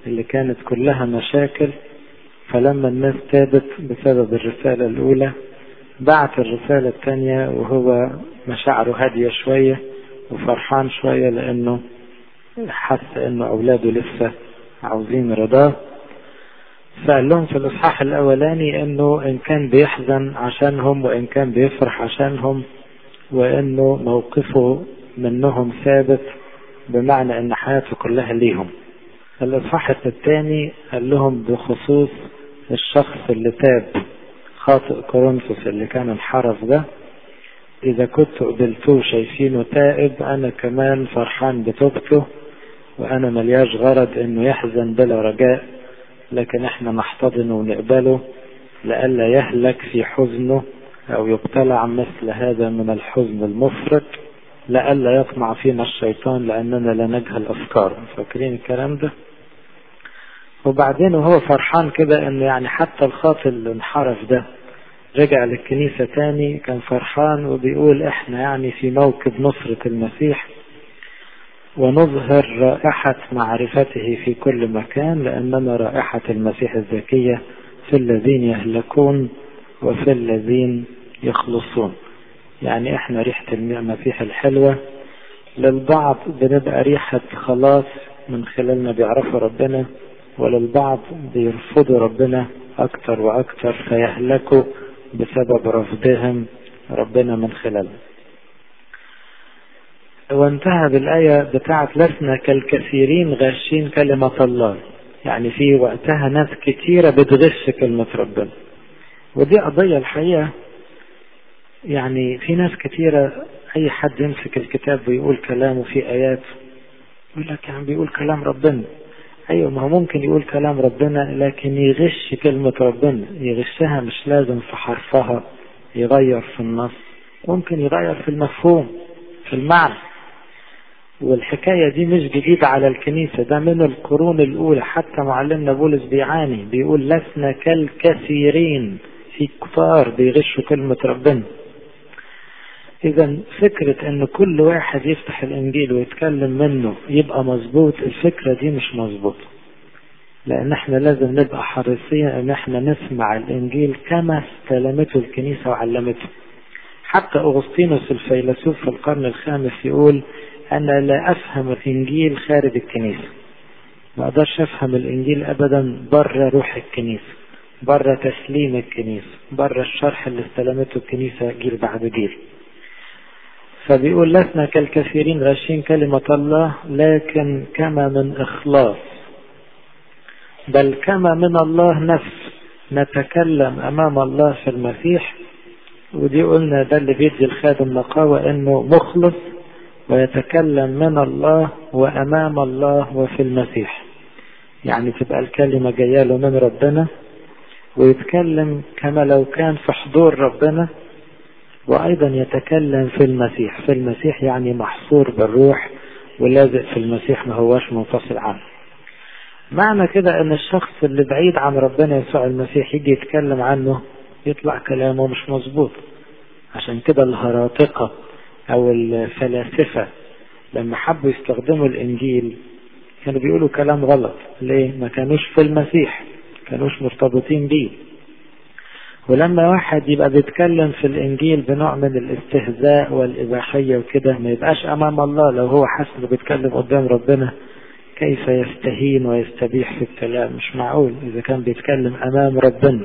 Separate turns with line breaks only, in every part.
اللي كانت كلها مشاكل فلما الناس تابت بسبب الرسالة الأولى بعت الرسالة الثانية وهو مشاعره هادية شوية وفرحان شوية لأنه حس أنه أولاده لسه عاوزين رضاه فقال لهم في الإصحاح الأولاني أنه إن كان بيحزن عشانهم وإن كان بيفرح عشانهم وأنه موقفه منهم ثابت بمعنى أن حياته كلها ليهم الإصحاح الثاني قال لهم بخصوص الشخص اللي تاب خاطئ كورنثوس اللي كان انحرف ده إذا كنت قبلتوه شايفينه تائب أنا كمان فرحان بتوبته وأنا ملياش غرض إنه يحزن بلا رجاء لكن إحنا نحتضنه ونقبله لئلا يهلك في حزنه أو يبتلع مثل هذا من الحزن المفرط لئلا يطمع فينا الشيطان لأننا لا نجهل أفكاره فاكرين الكلام ده وبعدين وهو فرحان كده إنه يعني حتى الخاطئ اللي انحرف ده رجع للكنيسة تاني كان فرحان وبيقول احنا يعني في موكب نصرة المسيح ونظهر رائحة معرفته في كل مكان لأننا رائحة المسيح الزكية في الذين يهلكون وفي الذين يخلصون يعني احنا ريحة المسيح الحلوة للبعض بنبقى ريحة خلاص من خلالنا بيعرفوا ربنا وللبعض بيرفضوا ربنا أكتر وأكتر فيهلكوا بسبب رفضهم ربنا من خلالهم وانتهى بالآية بتاعت لسنا كالكثيرين غاشين كلمة الله يعني في وقتها ناس كتيرة بتغش كلمة ربنا ودي قضية الحقيقة يعني في ناس كتيرة أي حد يمسك الكتاب ويقول كلامه في آيات يقول لك يعني بيقول كلام ربنا أيوة ما هو ممكن يقول كلام ربنا لكن يغش كلمة ربنا يغشها مش لازم في حرفها يغير في النص ممكن يغير في المفهوم في المعنى والحكاية دي مش جديدة على الكنيسة ده من القرون الأولى حتى معلمنا بولس بيعاني بيقول لسنا كالكثيرين في كتار بيغشوا كلمة ربنا إذا فكرة إن كل واحد يفتح الإنجيل ويتكلم منه يبقى مظبوط الفكرة دي مش مظبوطة لأن احنا لازم نبقى حريصين إن احنا نسمع الإنجيل كما استلمته الكنيسة وعلمته حتى أغسطينوس الفيلسوف في القرن الخامس يقول أنا لا أفهم الإنجيل خارج الكنيسة ما أقدرش أفهم الإنجيل أبدا بره روح الكنيسة بره تسليم الكنيسة بره الشرح اللي استلمته الكنيسة جيل بعد جيل فبيقول لسنا كالكثيرين غاشين كلمة الله لكن كما من إخلاص بل كما من الله نفس نتكلم أمام الله في المسيح ودي قلنا ده اللي بيدي الخادم نقاوة إنه مخلص ويتكلم من الله وأمام الله وفي المسيح يعني تبقى الكلمة جاية له من ربنا ويتكلم كما لو كان في حضور ربنا وأيضا يتكلم في المسيح في المسيح يعني محصور بالروح ولازق في المسيح ما هواش منفصل عنه معنى كده ان الشخص اللي بعيد عن ربنا يسوع المسيح يجي يتكلم عنه يطلع كلامه مش مظبوط عشان كده الهراطقة او الفلاسفة لما حبوا يستخدموا الانجيل كانوا بيقولوا كلام غلط ليه ما كانوش في المسيح كانوش مرتبطين بيه ولما واحد يبقى بيتكلم في الانجيل بنوع من الاستهزاء والاباحيه وكده ما يبقاش امام الله لو هو حاسس انه بيتكلم قدام ربنا كيف يستهين ويستبيح في الكلام مش معقول اذا كان بيتكلم امام ربنا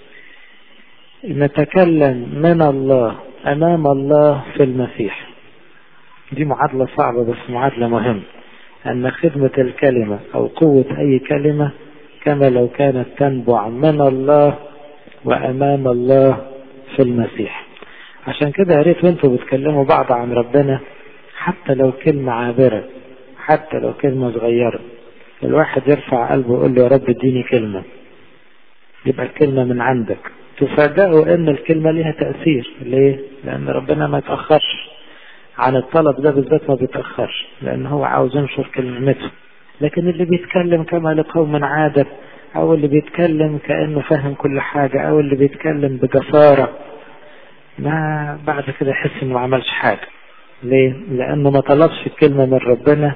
نتكلم من الله امام الله في المسيح دي معادله صعبه بس معادله مهمه ان خدمه الكلمه او قوه اي كلمه كما لو كانت تنبع من الله وأمام الله في المسيح عشان كده يا ريت وانتوا بتكلموا بعض عن ربنا حتى لو كلمة عابرة حتى لو كلمة صغيرة الواحد يرفع قلبه ويقول له يا رب اديني كلمة يبقى الكلمة من عندك تفاجئوا ان الكلمة ليها تأثير ليه؟ لأن ربنا ما يتأخرش عن الطلب ده بالذات ما بيتأخرش لأن هو عاوز ينشر كلمته لكن اللي بيتكلم كما لقوم عادة او اللي بيتكلم كأنه فاهم كل حاجة او اللي بيتكلم بجسارة ما بعد كده يحس انه ما عملش حاجة ليه؟ لانه ما طلبش الكلمة من ربنا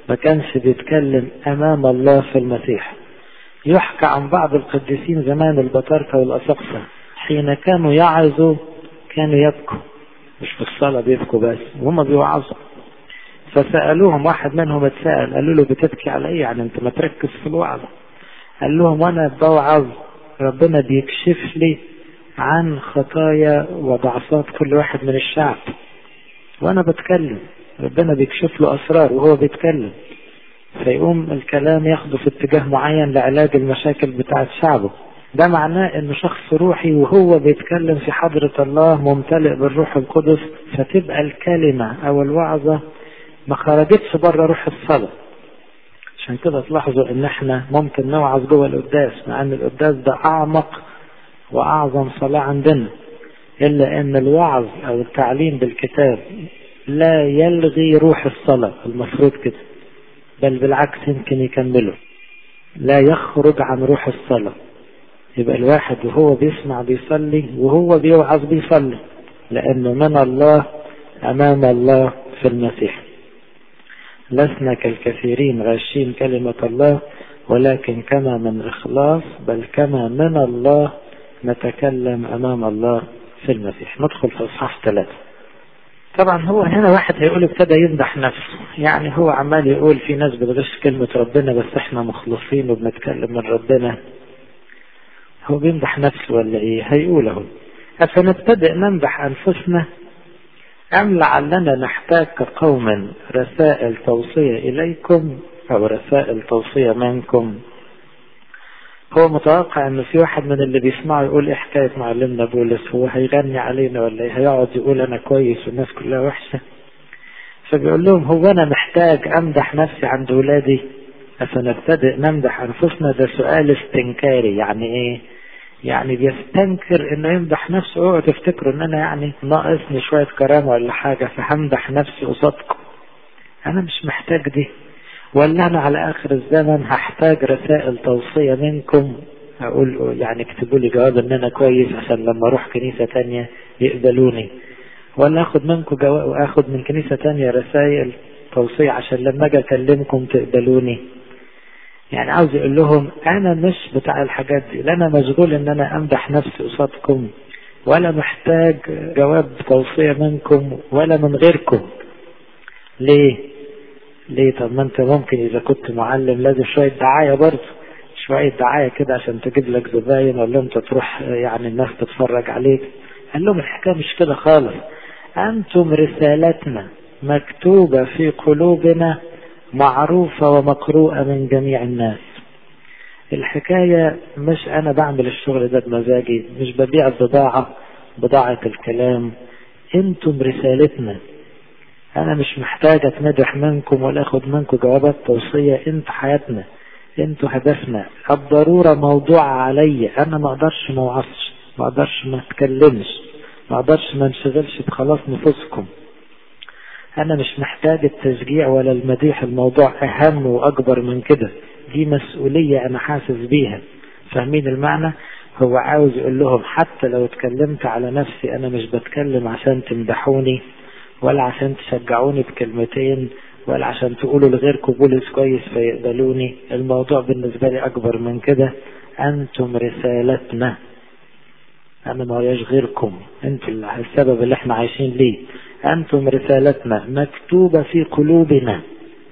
ما كانش بيتكلم أمام الله في المسيح يحكى عن بعض القديسين زمان البطاركة والأسقفة حين كانوا يعظوا كانوا يبكوا مش في الصلاة بيبكوا بس وهم بيوعظوا فسألوهم واحد منهم اتسأل قالوا له بتبكي على ايه يعني انت ما تركز في الوعظة قال لهم وانا بوعظ ربنا بيكشف لي عن خطايا وضعفات كل واحد من الشعب وانا بتكلم ربنا بيكشف له اسرار وهو بيتكلم فيقوم الكلام ياخده في اتجاه معين لعلاج المشاكل بتاعت شعبه ده معناه انه شخص روحي وهو بيتكلم في حضرة الله ممتلئ بالروح القدس فتبقى الكلمة او الوعظة ما خرجتش بره روح الصلاة عشان كده تلاحظوا ان احنا ممكن نوعظ جوه القداس مع ان القداس ده اعمق واعظم صلاة عندنا الا ان الوعظ او التعليم بالكتاب لا يلغي روح الصلاة المفروض كده بل بالعكس يمكن يكمله لا يخرج عن روح الصلاة يبقى الواحد وهو بيسمع بيصلي وهو بيوعظ بيصلي لأنه من الله أمام الله في المسيح لسنا كالكثيرين غاشين كلمة الله ولكن كما من إخلاص بل كما من الله نتكلم أمام الله في المسيح ندخل في إصحاح ثلاثة طبعا هو هنا واحد هيقول ابتدى يمدح نفسه يعني هو عمال يقول في ناس بتغش كلمة ربنا بس احنا مخلصين وبنتكلم من ربنا هو بيمدح نفسه ولا ايه هيقول اهو أفنبتدئ نمدح أنفسنا أم لعلنا نحتاج كقوم رسائل توصية إليكم أو رسائل توصية منكم هو متوقع ان في واحد من اللي بيسمعوا يقول ايه حكاية معلمنا بولس هو هيغني علينا ولا ايه هيقعد يقول انا كويس والناس كلها وحشة فبيقول لهم هو انا محتاج امدح نفسي عند ولادي افنبتدئ نمدح انفسنا ده سؤال استنكاري يعني ايه يعني بيستنكر انه يمدح نفسه اوعوا تفتكروا ان انا يعني ناقصني شوية كرامة ولا حاجة فهمدح نفسي قصادكم انا مش محتاج دي ولا انا على اخر الزمن هحتاج رسائل توصية منكم اقول يعني اكتبوا لي جواب ان انا كويس عشان لما اروح كنيسة تانية يقبلوني ولا اخد منكم جواب واخد من كنيسة تانية رسائل توصية عشان لما اجي اكلمكم تقبلوني يعني عاوز يقول لهم انا مش بتاع الحاجات دي لا انا مشغول ان انا امدح نفسي قصادكم ولا محتاج جواب توصية منكم ولا من غيركم ليه ليه طب ما انت ممكن اذا كنت معلم لازم شوية دعاية برضه شوية دعاية كده عشان تجيب لك زباين ولا انت تروح يعني الناس تتفرج عليك قال لهم الحكاية مش كده خالص انتم رسالتنا مكتوبة في قلوبنا معروفة ومقروءة من جميع الناس الحكاية مش انا بعمل الشغل ده بمزاجي مش ببيع بضاعة بضاعة الكلام انتم رسالتنا انا مش محتاج اتمدح منكم ولا اخد منكم جوابات توصية انت حياتنا انتوا هدفنا الضرورة موضوع علي انا ما اقدرش ما اوعظش ما اقدرش ما اتكلمش ما اقدرش ما انشغلش بخلاص نفوسكم انا مش محتاج التشجيع ولا المديح الموضوع اهم واكبر من كده دي مسؤولية انا حاسس بيها فاهمين المعنى هو عاوز يقول لهم حتى لو اتكلمت على نفسي انا مش بتكلم عشان تمدحوني ولا عشان تشجعوني بكلمتين ولا عشان تقولوا لغيركم بولس كويس فيقبلوني الموضوع بالنسبة لي أكبر من كده أنتم رسالتنا أنا ما هياش غيركم أنتم السبب اللي احنا عايشين ليه أنتم رسالتنا مكتوبة في قلوبنا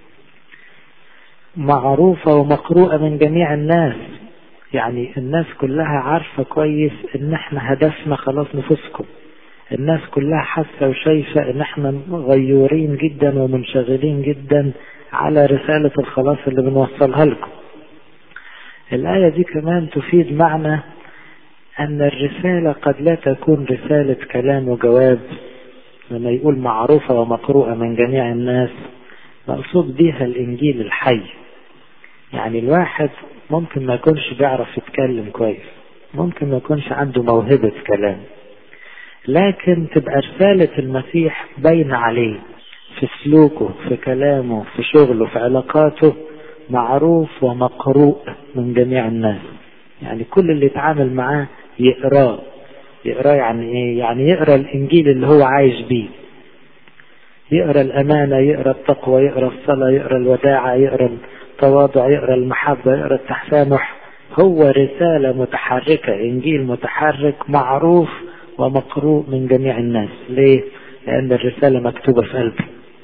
معروفة ومقروءة من جميع الناس يعني الناس كلها عارفة كويس ان احنا هدفنا خلاص نفوسكم الناس كلها حاسة وشايفة ان احنا غيورين جدا ومنشغلين جدا على رسالة الخلاص اللي بنوصلها لكم الآية دي كمان تفيد معنى أن الرسالة قد لا تكون رسالة كلام وجواب لما يقول معروفة ومقروءة من جميع الناس مقصود بيها الإنجيل الحي يعني الواحد ممكن ما يكونش بيعرف يتكلم كويس ممكن ما يكونش عنده موهبة كلام لكن تبقى رسالة المسيح باينة عليه في سلوكه في كلامه في شغله في علاقاته معروف ومقروء من جميع الناس يعني كل اللي يتعامل معاه يقراه يقراه يعني ايه يعني يقرا الانجيل اللي هو عايش بيه يقرأ الأمانة يقرأ التقوى يقرأ الصلاة يقرأ الوداعة يقرأ التواضع يقرأ المحبة يقرأ التسامح هو رسالة متحركة إنجيل متحرك معروف ومقروء من جميع الناس ليه؟ لأن الرسالة مكتوبة في قلبه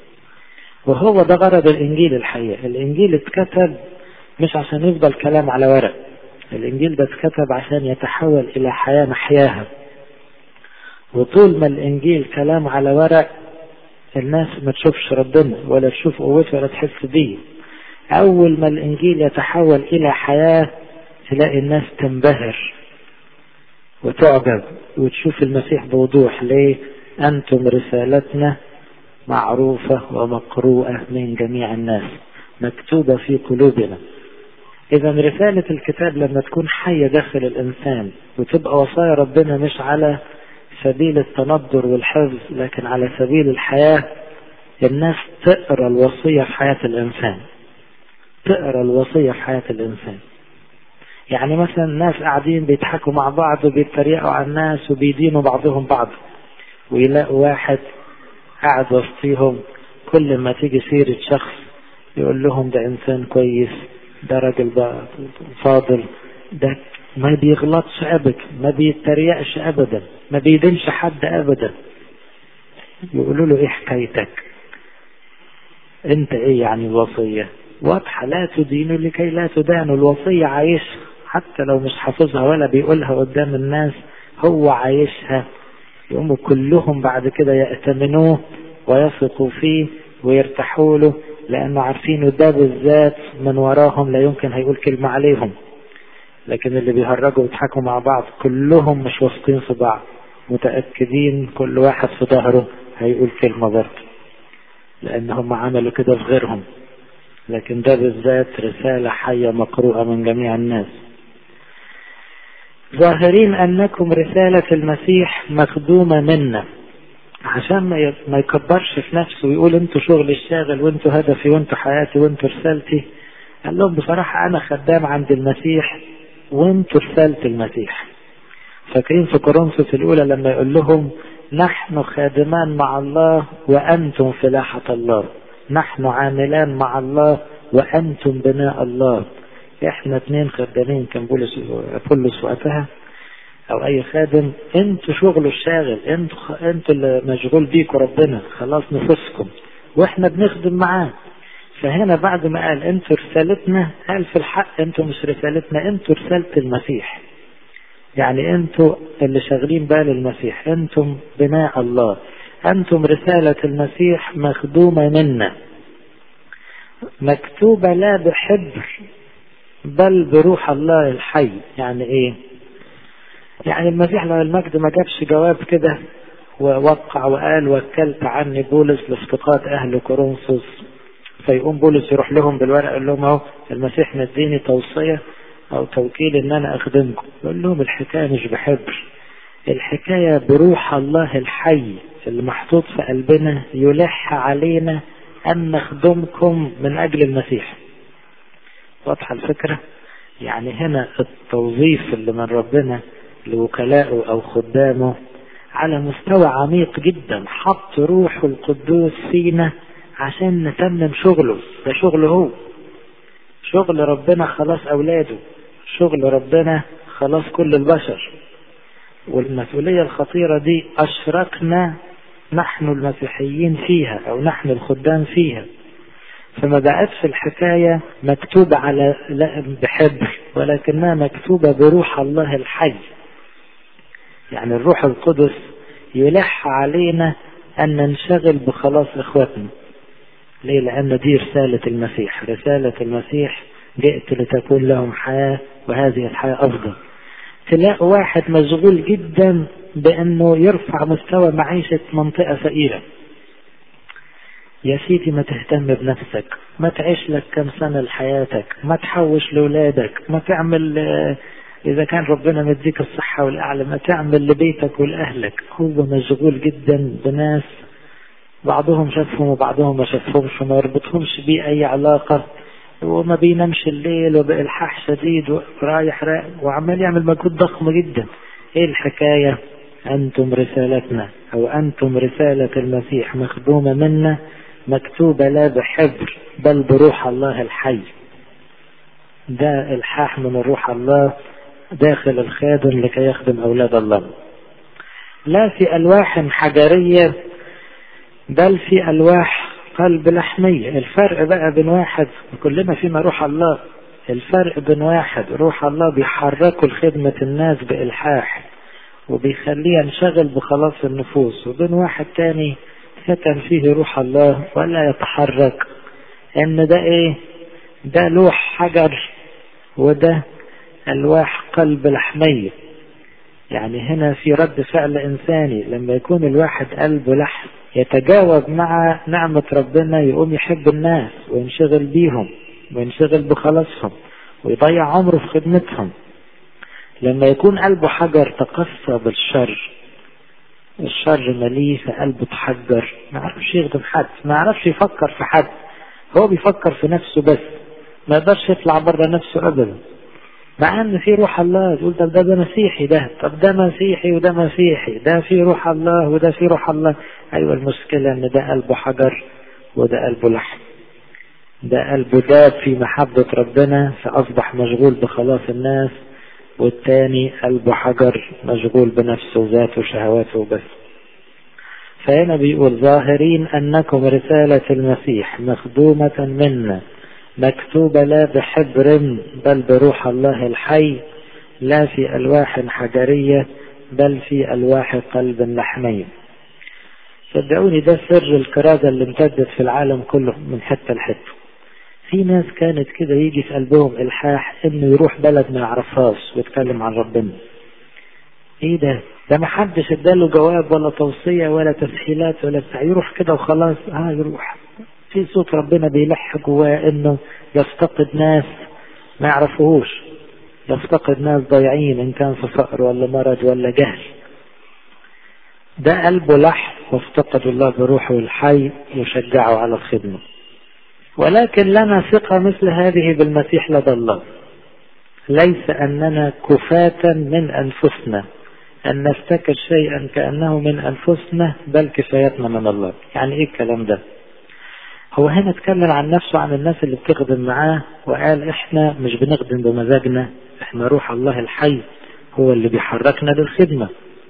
وهو ده غرض الإنجيل الحقيقة الإنجيل اتكتب مش عشان يفضل كلام على ورق الإنجيل ده اتكتب عشان يتحول إلى حياة نحياها وطول ما الإنجيل كلام على ورق الناس ما تشوفش ربنا ولا تشوف قوته ولا تحس بيه أول ما الإنجيل يتحول إلى حياة تلاقي الناس تنبهر وتعجب وتشوف المسيح بوضوح ليه أنتم رسالتنا معروفة ومقروءة من جميع الناس مكتوبة في قلوبنا إذا رسالة الكتاب لما تكون حية داخل الإنسان وتبقى وصايا ربنا مش على سبيل التندر والحفظ لكن على سبيل الحياة الناس تقرأ الوصية في حياة الإنسان تقرأ الوصية في حياة الإنسان يعني مثلا ناس قاعدين بيضحكوا مع بعض وبيتريقوا على الناس وبيدينوا بعضهم بعض ويلاقوا واحد قاعد وسطيهم كل ما تيجي سيرة شخص يقول لهم ده إنسان كويس ده راجل فاضل ده ما بيغلطش أبدا ما بيتريقش أبدا ما بيدينش حد أبدا يقولوا له إيه حكايتك أنت إيه يعني الوصية واضحة لا تدينوا لكي لا تدانوا الوصية عايش حتى لو مش حافظها ولا بيقولها قدام الناس هو عايشها يقوموا كلهم بعد كده يأتمنوه ويثقوا فيه ويرتاحوا له لأنه عارفين ده بالذات من وراهم لا يمكن هيقول كلمة عليهم لكن اللي بيهرجوا ويضحكوا مع بعض كلهم مش واثقين في بعض متأكدين كل واحد في ظهره هيقول كلمة برضه لأن هم عملوا كده في غيرهم لكن ده بالذات رسالة حية مقروءة من جميع الناس ظاهرين أنكم رسالة المسيح مخدومة منا عشان ما يكبرش في نفسه ويقول انتوا شغل الشاغل وانتوا هدفي وانتوا حياتي وانتوا رسالتي قال لهم بصراحة أنا خدام عند المسيح وانتوا رسالة المسيح فاكرين في كورنثوس الأولى لما يقول لهم نحن خادمان مع الله وأنتم فلاحة الله نحن عاملان مع الله وأنتم بناء الله احنا اثنين خدامين كان بولس بولس وقتها او اي خادم انتوا شغله الشاغل انتوا انتوا اللي مشغول بيكوا ربنا خلاص نفسكم واحنا بنخدم معاه فهنا بعد ما قال انتوا رسالتنا قال في الحق انتوا مش رسالتنا انتوا رسالة المسيح يعني انتوا اللي شاغلين بال المسيح انتم بناء الله انتم رسالة المسيح مخدومة منا مكتوبة لا بحبر بل بروح الله الحي يعني ايه يعني المسيح لو المجد ما جابش جواب كده ووقع وقال وكلت عني بولس لافتقاد اهل كورنثوس فيقوم بولس يروح لهم بالورقه يقول لهم اهو المسيح مديني توصيه او توكيل ان انا اخدمكم يقول لهم الحكايه مش بحبر الحكايه بروح الله الحي اللي محطوط في قلبنا يلح علينا ان نخدمكم من اجل المسيح واضحه الفكره يعني هنا التوظيف اللي من ربنا لوكلائه او خدامه على مستوى عميق جدا حط روحه القدوس فينا عشان نتمم شغله ده شغله هو شغل ربنا خلاص اولاده شغل ربنا خلاص كل البشر والمسؤولية الخطيرة دي أشركنا نحن المسيحيين فيها أو نحن الخدام فيها فما بقتش الحكاية مكتوبة على لا بحبر ولكنها مكتوبة بروح الله الحي يعني الروح القدس يلح علينا أن ننشغل بخلاص إخواتنا ليه لأن دي رسالة المسيح رسالة المسيح جئت لتكون لهم حياة وهذه الحياة أفضل تلاقي واحد مشغول جدا بأنه يرفع مستوى معيشة منطقة فقيرة يا سيدي ما تهتم بنفسك ما تعيش لك كم سنة لحياتك ما تحوش لولادك ما تعمل إذا كان ربنا مديك الصحة والأعلى ما تعمل لبيتك ولأهلك هو مشغول جدا بناس بعضهم شافهم وبعضهم ما شافهمش وما يربطهمش بيه أي علاقة وما بينامش الليل وبإلحاح شديد ورايح رايح وعمال يعمل مجهود ضخم جدا ايه الحكاية انتم رسالتنا أو أنتم رسالة المسيح مخدومة منا مكتوبة لا بحبر بل بروح الله الحي ده الحاح من الروح الله داخل الخادم لكي يخدم أولاد الله لا في ألواح حجرية بل في ألواح قلب لحمية الفرق بقى بين واحد كلنا فينا روح الله الفرق بين واحد روح الله بيحركه لخدمة الناس بإلحاح وبيخليه ينشغل بخلاص النفوس وبين واحد تاني سكن فيه روح الله ولا يتحرك ان ده ايه ده لوح حجر وده الواح قلب لحمية يعني هنا في رد فعل انساني لما يكون الواحد قلبه لحم يتجاوب مع نعمة ربنا يقوم يحب الناس وينشغل بيهم وينشغل بخلاصهم ويضيع عمره في خدمتهم لما يكون قلبه حجر تقسى بالشر الشر مليه فقلبه تحجر ما يعرفش يخدم حد ما يعرفش يفكر في حد هو بيفكر في نفسه بس ما يقدرش يطلع بره نفسه ابدا مع ان في روح الله تقول طب ده ده مسيحي ده طب ده مسيحي وده مسيحي ده في روح الله وده في روح الله ايوه المشكله ان ده قلبه حجر وده قلبه لحم ده قلبه داب في محبة ربنا فأصبح مشغول بخلاص الناس والتاني قلبه حجر مشغول بنفسه وذاته وشهواته بس فهنا بيقول ظاهرين أنكم رسالة المسيح مخدومة منا مكتوبة لا بحبر بل بروح الله الحي لا في ألواح حجرية بل في ألواح قلب لحمي صدقوني ده سر الكرازة اللي امتدت في العالم كله من حتة لحتة في ناس كانت كده يجي في قلبهم الحاح انه يروح بلد ما يعرفهاش ويتكلم عن ربنا ايه ده ده ما حدش اداله جواب ولا توصية ولا تسهيلات ولا بتاع يروح كده وخلاص اه يروح في صوت ربنا بيلح جواه انه يفتقد ناس ما يعرفوهوش يفتقد ناس ضايعين ان كان في فقر ولا مرض ولا جهل ده قلبه لح وافتقد الله بروحه الحي يشجعه على الخدمه ولكن لنا ثقة مثل هذه بالمسيح لدى الله ليس أننا كفاة من أنفسنا أن نفتكر شيئا كأنه من أنفسنا بل كفايتنا من الله يعني إيه الكلام ده هو هنا اتكلم عن نفسه عن الناس اللي بتخدم معاه وقال إحنا مش بنخدم بمزاجنا إحنا روح الله الحي هو اللي بيحركنا للخدمة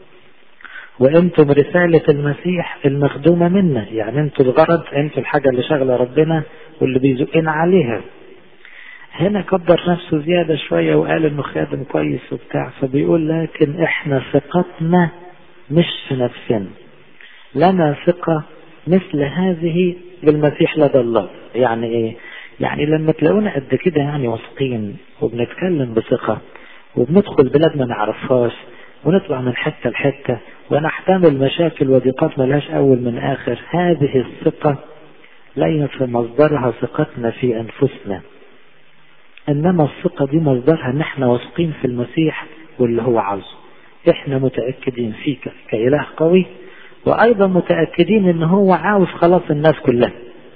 وانتم رسالة المسيح المخدومة منا يعني انتم الغرض انتم الحاجة اللي شغلة ربنا واللي بيزقنا عليها هنا كبر نفسه زيادة شوية وقال انه خادم كويس وبتاع فبيقول لكن احنا ثقتنا مش في نفسنا لنا ثقة مثل هذه بالمسيح لدى الله يعني ايه يعني لما تلاقونا قد كده يعني واثقين وبنتكلم بثقة وبندخل بلاد ما نعرفهاش ونطلع من حتة لحتة ونحتمل مشاكل وضيقات ملهاش أول من آخر هذه الثقة ليس مصدرها ثقتنا في أنفسنا إنما الثقة دي مصدرها إن إحنا واثقين في المسيح واللي هو عاوزه إحنا متأكدين فيك كإله قوي وأيضا متأكدين إن هو عاوز خلاص الناس كلها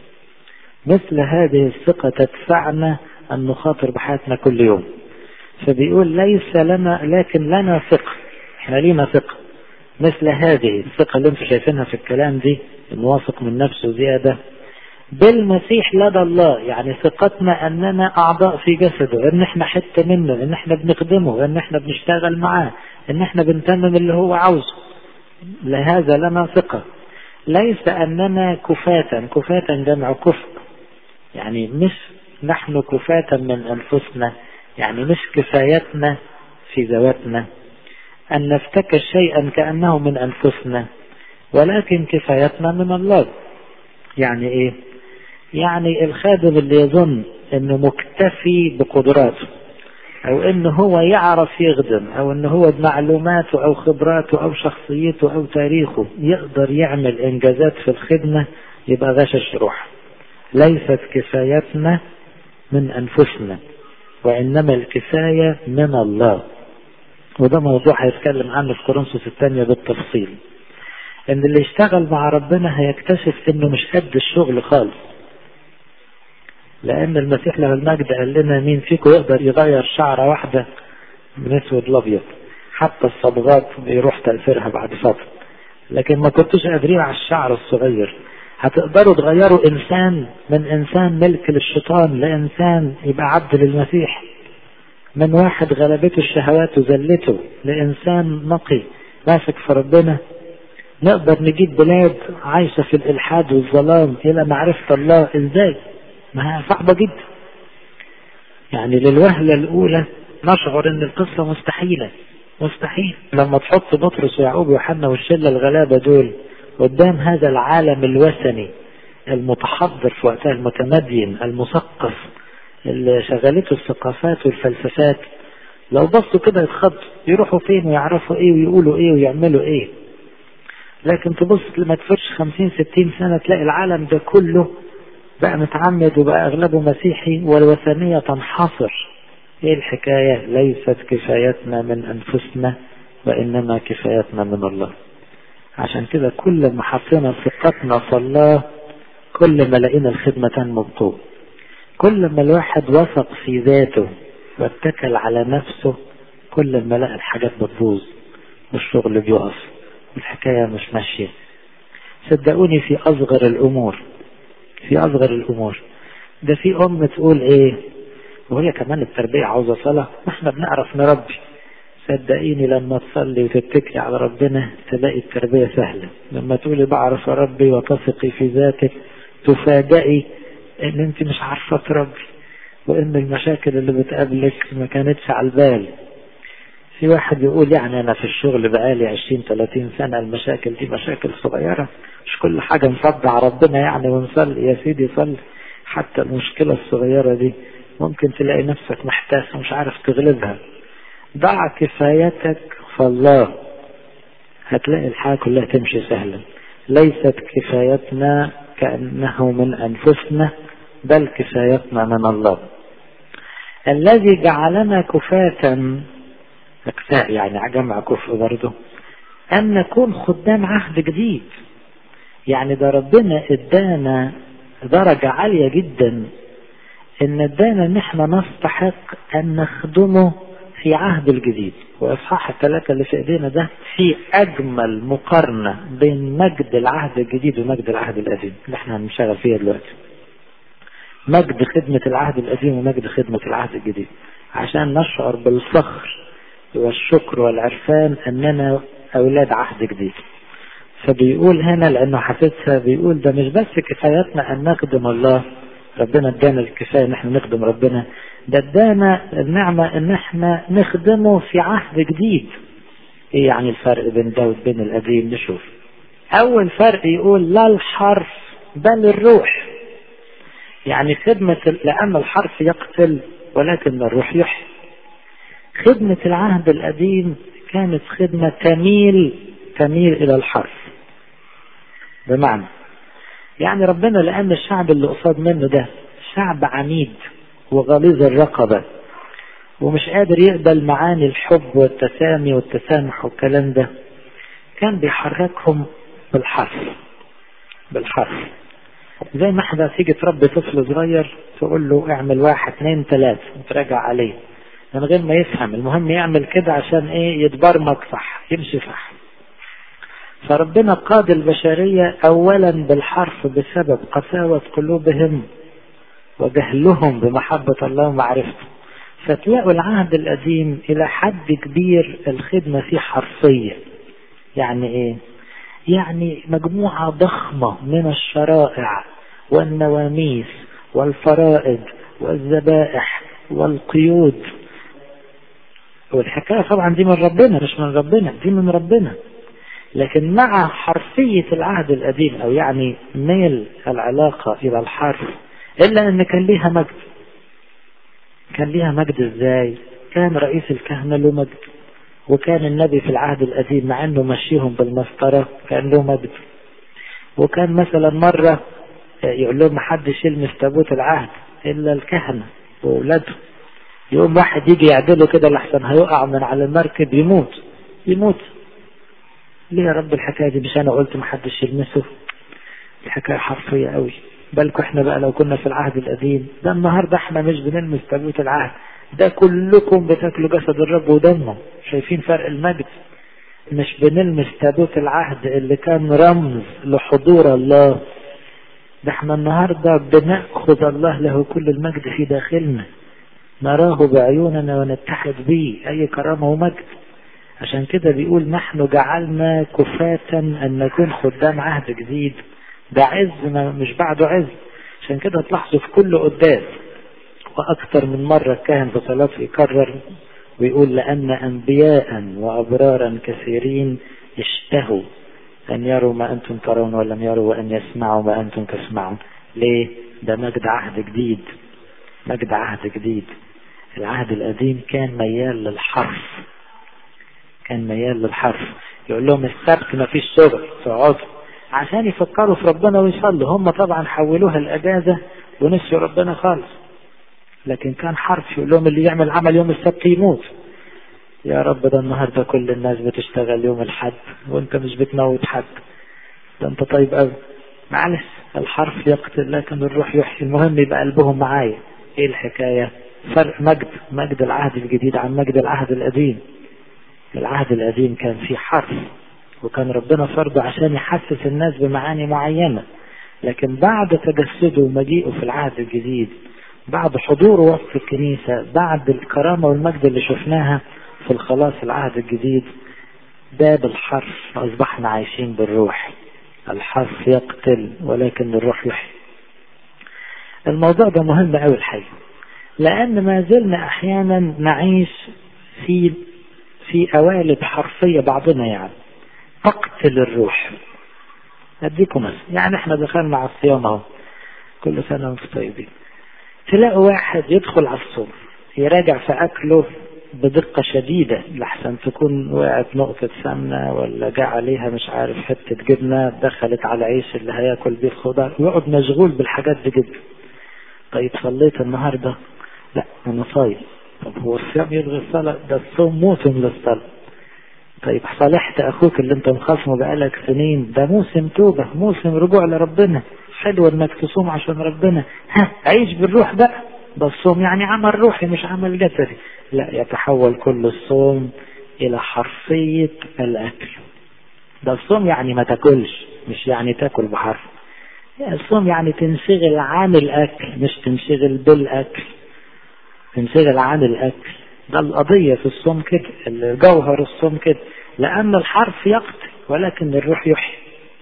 مثل هذه الثقة تدفعنا أن نخاطر بحياتنا كل يوم فبيقول ليس لنا لكن لنا ثقة احنا لينا ثقة مثل هذه الثقة اللي انتم شايفينها في الكلام دي انه واثق من نفسه زيادة بالمسيح لدى الله يعني ثقتنا اننا اعضاء في جسده ان احنا حتة منه ان احنا بنخدمه ان احنا بنشتغل معاه ان احنا بنتمم اللي هو عاوزه لهذا لنا ثقة ليس اننا كفاة كفاة جمع كفء يعني مش نحن كفاة من انفسنا يعني مش كفايتنا في ذواتنا أن نفتكر شيئا كأنه من أنفسنا ولكن كفايتنا من الله يعني إيه يعني الخادم اللي يظن أنه مكتفي بقدراته أو أنه هو يعرف يخدم أو أنه هو بمعلوماته أو خبراته أو شخصيته أو تاريخه يقدر يعمل إنجازات في الخدمة يبقى غشش روح ليست كفايتنا من أنفسنا وإنما الكفاية من الله وده موضوع هيتكلم عنه في كورنثوس الثانية بالتفصيل ان اللي يشتغل مع ربنا هيكتشف انه مش قد الشغل خالص لان المسيح له المجد قال لنا مين فيكم يقدر يغير شعرة واحدة من اسود الابيض حتى الصبغات بيروح تأثيرها بعد فترة لكن ما كنتوش قادرين على الشعر الصغير هتقدروا تغيروا انسان من انسان ملك للشيطان لانسان يبقى عبد للمسيح من واحد غلبته الشهوات وذلته لانسان نقي ماسك في ربنا نقدر نجيب بلاد عايشة في الإلحاد والظلام إلى معرفة الله إزاي ما هي صعبة جدا يعني للوهلة الأولى نشعر إن القصة مستحيلة مستحيل لما تحط بطرس ويعقوب ويوحنا والشلة الغلابة دول قدام هذا العالم الوثني المتحضر في وقتها المتمدين المثقف اللي شغلته الثقافات والفلسفات لو بصوا كده يتخضوا يروحوا فين ويعرفوا ايه ويقولوا ايه ويعملوا ايه لكن تبص لما تفرش خمسين ستين سنة تلاقي العالم ده كله بقى متعمد وبقى أغلبه مسيحي والوثنية تنحصر ايه الحكاية ليست كفايتنا من أنفسنا وإنما كفايتنا من الله عشان كده كل ما حطينا ثقتنا في الله كل ما لقينا الخدمة تنمو بقوة كل ما الواحد وثق في ذاته واتكل على نفسه كل ما لقى الحاجات بتبوظ والشغل بيقف الحكاية مش ماشية صدقوني في أصغر الأمور في أصغر الأمور ده في أم تقول إيه وهي كمان التربية عاوزة صلاة واحنا بنعرف نربي صدقيني لما تصلي وتتكلي على ربنا تلاقي التربية سهلة لما تقولي بعرف أربي وتثقي في ذاتك تفاجئي ان انت مش عارفة تربي وان المشاكل اللي بتقابلك ما كانتش على البال في واحد يقول يعني انا في الشغل بقالي 20 30 سنة المشاكل دي مشاكل صغيرة مش كل حاجة نصدع ربنا يعني ونصلي يا سيدي صلي حتى المشكلة الصغيرة دي ممكن تلاقي نفسك محتاس ومش عارف تغلبها ضع كفايتك فالله هتلاقي الحياة كلها تمشي سهلا ليست كفايتنا كأنه من أنفسنا بل كفايتنا من الله الذي جعلنا كفاة أكفاء يعني جمع كفء برضه أن نكون خدام عهد جديد يعني ده ربنا ادانا درجة عالية جدا ان ادانا ان احنا نستحق ان نخدمه في عهد الجديد واصحاح الثلاثة اللي في ايدينا ده في اجمل مقارنة بين مجد العهد الجديد ومجد العهد القديم اللي احنا هنشتغل فيها دلوقتي مجد خدمة العهد القديم ومجد خدمة العهد الجديد عشان نشعر بالفخر والشكر والعرفان اننا اولاد عهد جديد فبيقول هنا لانه حاسسها بيقول ده مش بس كفايتنا ان نخدم الله ربنا ادانا الكفايه ان احنا نخدم ربنا ده ادانا النعمه ان احنا نخدمه في عهد جديد ايه يعني الفرق بين ده وبين القديم نشوف اول فرق يقول لا الحرف بل الروح يعني خدمة لأن الحرف يقتل ولكن الروح يحيي خدمة العهد القديم كانت خدمة تميل تميل إلى الحرف بمعنى يعني ربنا لأن الشعب اللي قصاد منه ده شعب عنيد وغليظ الرقبة ومش قادر يقبل معاني الحب والتسامي والتسامح والكلام ده كان بيحركهم بالحرف بالحرف زي ما احنا تيجي تربي طفل صغير تقول له اعمل واحد اثنين ثلاثة وتراجع عليه من غير ما يفهم المهم يعمل كده عشان ايه يتبرمج صح يمشي صح فربنا قاد البشرية أولا بالحرف بسبب قساوة قلوبهم وجهلهم بمحبة الله ومعرفته فتلاقوا العهد القديم إلى حد كبير الخدمة فيه حرفية يعني إيه؟ يعني مجموعة ضخمة من الشرائع والنواميس والفرائض والذبائح والقيود والحكاية طبعا دي من ربنا مش من ربنا دي من ربنا لكن مع حرفية العهد القديم أو يعني ميل العلاقة إلى الحرف إلا أن كان ليها مجد كان ليها مجد إزاي كان رئيس الكهنة له مجد وكان النبي في العهد القديم مع أنه مشيهم بالمسطرة كان له مجد وكان مثلا مرة يقول لهم محدش يلمس تابوت العهد إلا الكهنة وأولادهم يقوم واحد يجي يعدله كده لحسن هيقع من على المركب يموت يموت ليه يا رب الحكاية دي مش أنا قلت محدش يلمسه الحكاية حرفية قوي بالكم احنا بقى لو كنا في العهد القديم ده النهاردة احنا مش بنلمس تابوت العهد ده كلكم بتاكلوا جسد الرب ودمه شايفين فرق المجد مش بنلمس تابوت العهد اللي كان رمز لحضور الله ده احنا النهاردة بنأخذ الله له كل المجد في داخلنا نراه بعيوننا ونتحد به أي كرامة ومجد عشان كده بيقول نحن جعلنا كفاة أن نكون خدام عهد جديد ده عز ما مش بعده عز عشان كده تلاحظوا في كل قداس وأكثر من مرة الكاهن في صلاته يكرر ويقول لأن أنبياء وأبرارا كثيرين اشتهوا أن يروا ما أنتم ترون ولم يروا وأن يسمعوا ما أنتم تسمعون ليه؟ ده مجد عهد جديد مجد عهد جديد العهد القديم كان ميال للحرف كان ميال للحرف يقول لهم السبت ما فيش شغل تقعدوا عشان يفكروا في ربنا ويصلوا هم طبعا حولوها الأجازة ونسيوا ربنا خالص لكن كان حرف يقول لهم اللي يعمل عمل يوم السبت يموت يا رب ده النهاردة كل الناس بتشتغل يوم الحد وانت مش بتموت حد ده انت طيب قوي معلش الحرف يقتل لكن الروح يحيي المهم يبقى قلبهم معايا ايه الحكاية فرق مجد مجد العهد الجديد عن مجد العهد القديم العهد القديم كان فيه حرف وكان ربنا فرضه عشان يحسس الناس بمعاني معينة لكن بعد تجسده ومجيئه في العهد الجديد بعد حضوره وسط الكنيسة بعد الكرامة والمجد اللي شفناها في الخلاص العهد الجديد باب الحرف أصبحنا عايشين بالروح الحرف يقتل ولكن الروح يحيي الموضوع ده مهم قوي الحقيقة لأن ما زلنا أحيانا نعيش في في قوالب حرفية بعضنا يعني تقتل الروح أديكم مثلا يعني احنا دخلنا على الصيام اهو كل سنة وانتم طيبين تلاقوا واحد يدخل على الصوم يراجع في أكله بدقة شديدة لحسن تكون وقعت نقطة سمنة ولا جاء عليها مش عارف حتة جبنة دخلت على عيش اللي هياكل بيه الخضار ويقعد مشغول بالحاجات دي جدا طيب صليت النهاردة لا أنا صايم طب هو الصيام يلغي الصلاة ده الصوم موسم للصلاة طيب صالحت أخوك اللي أنت مخاصمه بقالك سنين ده موسم توبة موسم رجوع لربنا حلو إنك تصوم عشان ربنا ها عيش بالروح بقى ده الصوم يعني عمل روحي مش عمل جسدي لا يتحول كل الصوم إلى حرفية الأكل ده الصوم يعني ما تاكلش مش يعني تاكل بحرف الصوم يعني تنشغل عن الأكل مش تنشغل بالأكل تنشغل عن الأكل ده القضية في الصوم كده الجوهر الصوم كده لأن الحرف يقتل ولكن الروح يحيي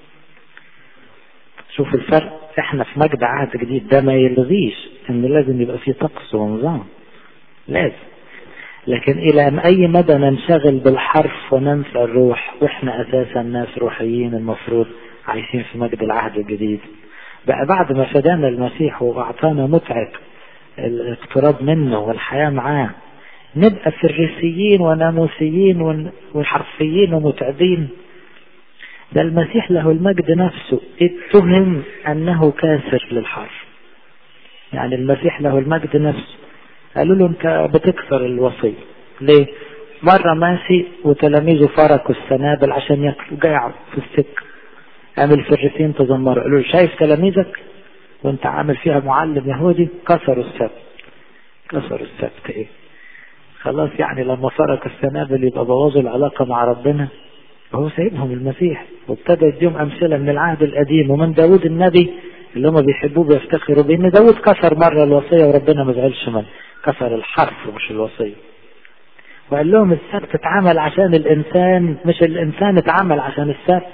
شوف الفرق احنا في مجد عهد جديد ده ما يلغيش ان لازم يبقى فيه طقس ونظام لازم لكن الى اي مدى ننشغل بالحرف وننسى الروح واحنا اساسا ناس روحيين المفروض عايشين في مجد العهد الجديد بقى بعد ما فدانا المسيح واعطانا متعة الاقتراب منه والحياة معاه نبقى فريسيين وناموسيين وحرفيين ومتعبين ده المسيح له المجد نفسه اتهم انه كاسر للحرف يعني المسيح له المجد نفسه قالوا له انت بتكسر الوصية ليه مرة ماشي وتلاميذه فركوا السنابل عشان ياكلوا جاع في السكة قام الفريسين تذمروا قالوا له شايف تلاميذك وانت عامل فيها معلم يهودي كسروا السبت كسروا السبت ايه خلاص يعني لما فرق السنابل يبقى بوظوا العلاقة مع ربنا وهو سايبهم المسيح وابتدى يديهم أمثلة من العهد القديم ومن داود النبي اللي هم بيحبوه بيفتخروا بأن داود كسر مرة الوصية وربنا ما زعلش منه كسر الحرف مش الوصية وقال لهم السبت اتعمل عشان الإنسان مش الإنسان اتعمل عشان السبت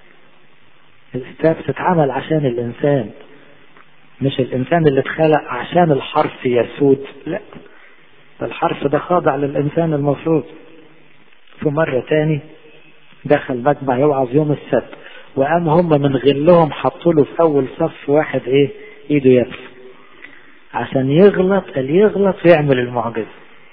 السبت اتعمل عشان الإنسان مش الإنسان اللي اتخلق عشان الحرف يسود لا الحرف ده خاضع للإنسان المفروض في مرة تاني دخل مجمع يوعظ يوم السبت وقام هم من غلهم حطوا له في أول صف واحد إيه إيده يبس عشان يغلط اللي يغلط ويعمل المعجزة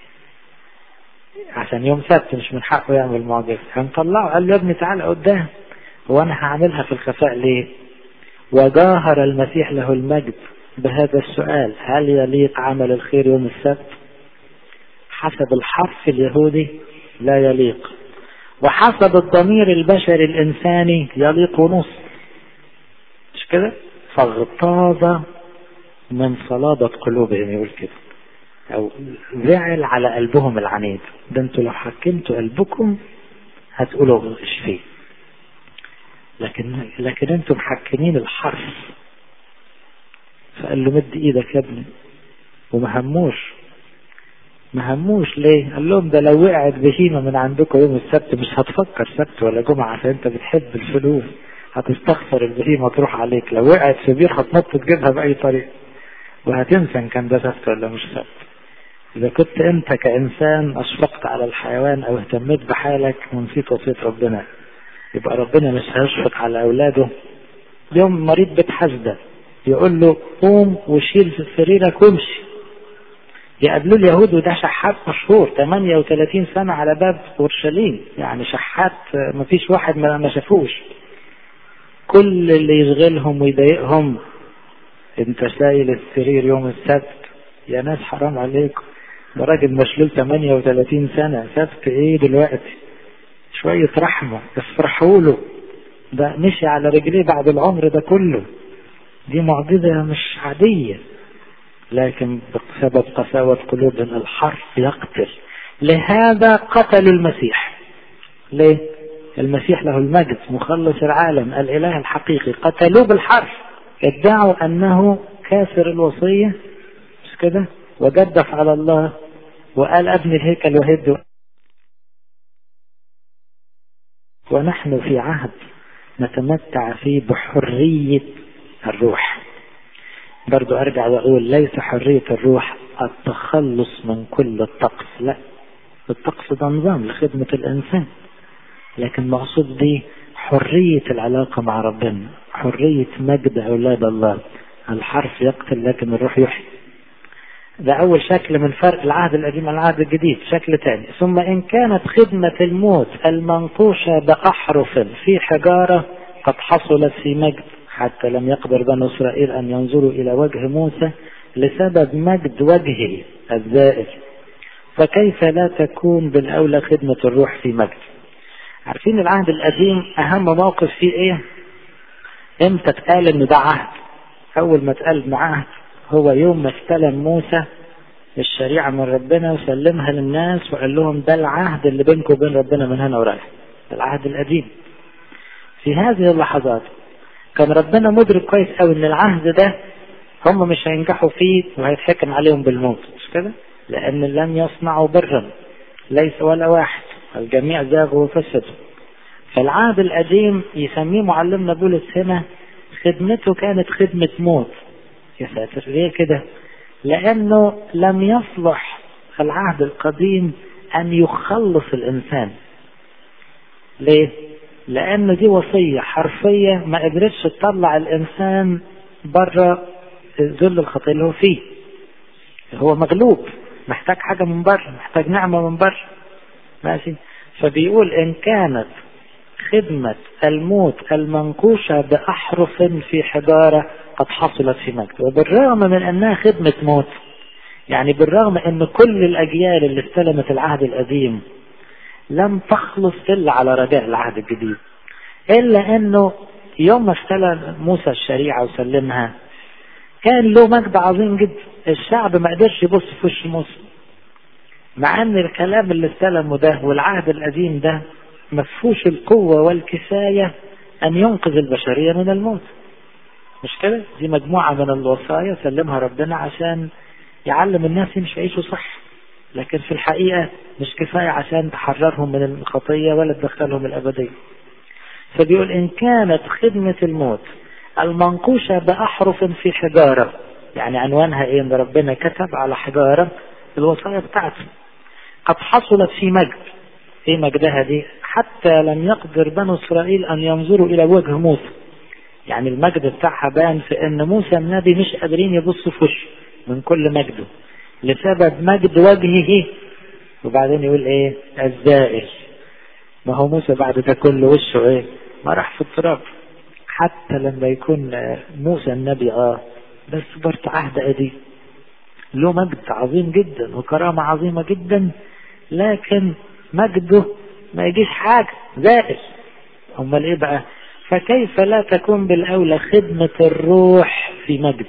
عشان يوم سبت مش من حقه يعمل المعجزة هنطلعه قال له يا ابني تعالى قدام هو أنا هعملها في الخفاء ليه وجاهر المسيح له المجد بهذا السؤال هل يليق عمل الخير يوم السبت حسب الحرف اليهودي لا يليق وحسب الضمير البشري الإنساني يليق ونص مش كده فاغتاظ من صلابة قلوبهم يقول كده أو زعل على قلبهم العنيد ده انتوا لو حكمتوا قلبكم هتقولوا اشفيه لكن لكن انتم محكمين الحرف فقال له مد ايدك يا ابني وما هموش ما هموش ليه قال لهم ده لو وقعت بهيمه من عندكم يوم السبت مش هتفكر سبت ولا جمعه عشان انت بتحب الفلوس هتستخسر البهيمه تروح عليك لو وقعت في بير هتنط تجيبها باي طريقه وهتنسى ان كان ده سبت ولا مش سبت إذا كنت أنت كإنسان أشفقت على الحيوان أو اهتميت بحالك ونسيت وصية ربنا يبقى ربنا مش هيشفق على أولاده يوم مريض بتحسده يقول له قوم وشيل في سريرك وامشي يقابلوه اليهود وده شحات مشهور 38 سنة على باب أورشليم يعني شحات مفيش واحد ما شافوش كل اللي يشغلهم ويضايقهم انت شايل السرير يوم السبت يا ناس حرام عليكم ده راجل مشلول 38 سنة سبت ايه دلوقتي شوية رحمة افرحوا له ده مشي على رجليه بعد العمر ده كله دي معجزة مش عادية لكن بسبب قساوة قلوبنا الحرف يقتل لهذا قتلوا المسيح ليه المسيح له المجد مخلص العالم الإله الحقيقي قتلوه بالحرف ادعوا أنه كافر الوصية مش كده وجدف على الله وقال ابني الهيكل وهد ونحن في عهد نتمتع فيه بحرية الروح برضو أرجع وأقول ليس حرية الروح التخلص من كل الطقس لا الطقس ده نظام لخدمة الإنسان لكن مقصود به حرية العلاقة مع ربنا حرية مجد أولاد الله الحرف يقتل لكن الروح يحيي ده أول شكل من فرق العهد القديم عن العهد الجديد شكل ثاني ثم إن كانت خدمة الموت المنقوشة بأحرف في حجارة قد حصلت في مجد حتى لم يقدر بنو إسرائيل أن ينظروا إلى وجه موسى لسبب مجد وجهه الزائل فكيف لا تكون بالأولى خدمة الروح في مجد عارفين العهد القديم أهم موقف فيه إيه إمتى اتقال إن ده عهد أول ما اتقال إن عهد هو يوم ما استلم موسى الشريعة من ربنا وسلمها للناس وقال لهم ده العهد اللي بينكم وبين ربنا من هنا ورايح العهد القديم في هذه اللحظات كان ربنا مدرك كويس قوي ان العهد ده هم مش هينجحوا فيه وهيتحكم عليهم بالموت مش كده لان لم يصنعوا برا ليس ولا واحد الجميع زاغوا وفسدوا فالعهد القديم يسميه معلمنا بولس هنا خدمته كانت خدمة موت يا ساتر ليه كده لأنه لم يصلح العهد القديم أن يخلص الإنسان ليه؟ لأن دي وصية حرفية ما قدرتش تطلع الإنسان بره ذل الخطية اللي هو فيه هو مغلوب محتاج حاجة من بره محتاج نعمة من بره ماشي فبيقول إن كانت خدمة الموت المنقوشة بأحرف في حجارة قد حصلت في مجد وبالرغم من أنها خدمة موت يعني بالرغم أن كل الأجيال اللي استلمت العهد القديم لم تخلص إلا على رجاء العهد الجديد إلا أنه يوم ما استلم موسى الشريعة وسلمها كان له مجد عظيم جدا الشعب ما قدرش يبص في وش موسى مع ان الكلام اللي استلمه ده والعهد القديم ده ما فيهوش القوة والكفاية ان ينقذ البشرية من الموت مش كده دي مجموعة من الوصايا سلمها ربنا عشان يعلم الناس يمشي يعيشوا صح لكن في الحقيقة مش كفاية عشان تحررهم من الخطية ولا تدخلهم الأبدية فبيقول إن كانت خدمة الموت المنقوشة بأحرف في حجارة يعني عنوانها إيه إن ربنا كتب على حجارة الوصايا بتاعته قد حصلت في مجد إيه مجدها دي حتى لم يقدر بنو إسرائيل أن ينظروا إلى وجه موسى يعني المجد بتاعها بان في ان موسى النبي مش قادرين يبصوا في وشه من كل مجده لسبب مجد وجهه وبعدين يقول ايه الزائل ما هو موسى بعد ده كله وشه ايه ما راح في التراب حتى لما يكون موسى النبي اه بس برضه عهد قديم له مجد عظيم جدا وكرامة عظيمة جدا لكن مجده ما يجيش حاجة زائل امال ايه بقى فكيف لا تكون بالأولى خدمة الروح في مجد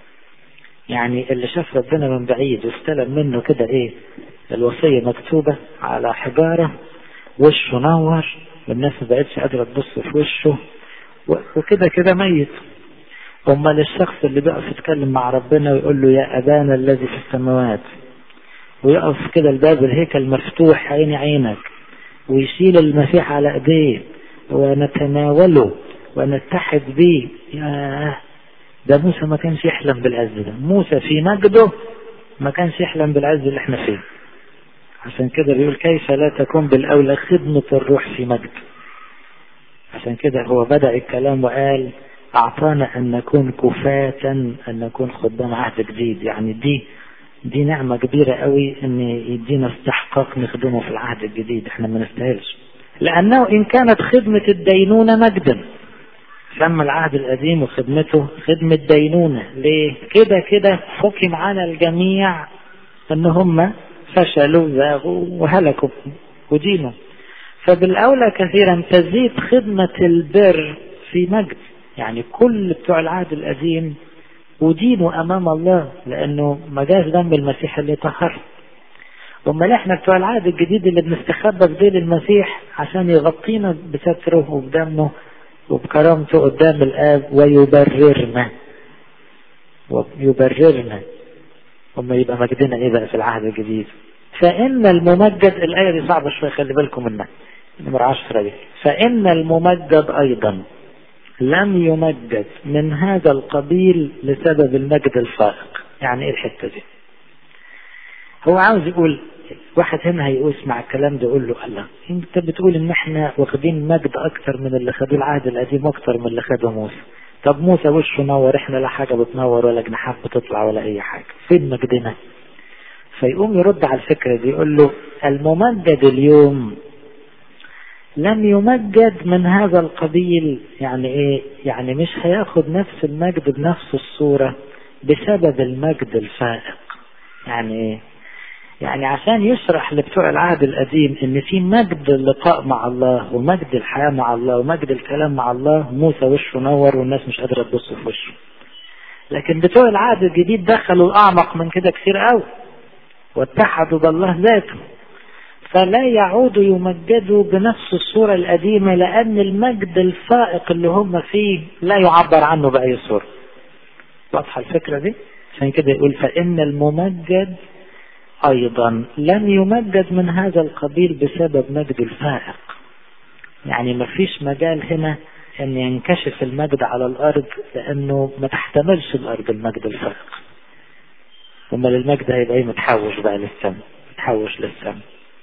يعني اللي شاف ربنا من بعيد واستلم منه كده ايه الوصية مكتوبة على حجارة وشه نور والناس ما بقتش قادرة تبص في وشه وكده كده ميت امال الشخص اللي بيقف يتكلم مع ربنا ويقول له يا ابانا الذي في السماوات ويقف كده الباب الهيكل مفتوح عيني عينك ويشيل المسيح على ايديه ونتناوله ونتحد به يا ده موسى ما كانش يحلم بالعز ده موسى في مجده ما كانش يحلم بالعز اللي احنا فيه عشان كده بيقول كيف لا تكون بالأولى خدمة الروح في مجد عشان كده هو بدأ الكلام وقال أعطانا أن نكون كفاة أن نكون خدام عهد جديد يعني دي دي نعمة كبيرة قوي أن يدينا استحقاق نخدمه في العهد الجديد احنا ما نستاهلش لأنه إن كانت خدمة الدينونة مجدا سمى العهد القديم وخدمته خدمة دينونة ليه كده كده حكم على الجميع ان هم فشلوا زاغوا وهلكوا ودينوا فبالأولى كثيرا تزيد خدمة البر في مجد يعني كل بتوع العهد القديم ودينوا أمام الله لأنه ما جاش دم المسيح اللي طهر امال احنا بتوع العهد الجديد اللي بنستخبى في ديل المسيح عشان يغطينا بستره وبدمه وبكرامته قدام الآب ويبررنا ويبررنا أما يبقى مجدنا إيه بقى في العهد الجديد فإن الممجد الآية دي صعبة شوية خلي بالكم منها نمرة عشرة دي فإن الممجد أيضا لم يمجد من هذا القبيل لسبب المجد الفائق يعني إيه الحتة دي هو عاوز يقول واحد هنا هيقول اسمع الكلام ده يقول له الله انت بتقول ان احنا واخدين مجد اكتر من اللي خدوه العهد القديم واكتر من اللي خده موسى طب موسى وشه نور احنا لا حاجه بتنور ولا جناحات بتطلع ولا اي حاجه فين مجدنا فيقوم يرد على الفكره دي يقول له الممجد اليوم لم يمجد من هذا القبيل يعني ايه يعني مش هياخد نفس المجد بنفس الصوره بسبب المجد الفائق يعني ايه يعني عشان يشرح لبتوع العهد القديم ان في مجد اللقاء مع الله ومجد الحياة مع الله ومجد الكلام مع الله موسى وشه نور والناس مش قادرة تبص في وشه لكن بتوع العهد الجديد دخلوا الأعمق من كده كتير قوي واتحدوا بالله ذاته فلا يعودوا يمجدوا بنفس الصورة القديمة لأن المجد الفائق اللي هم فيه لا يعبر عنه بأي صورة واضحة الفكرة دي عشان كده يقول فإن الممجد أيضا لم يمجد من هذا القبيل بسبب مجد الفائق يعني ما فيش مجال هنا أن ينكشف المجد على الأرض لأنه ما تحتملش الأرض المجد الفائق أمال المجد هيبقى ايه متحوش بقى للسماء متحوش للسماء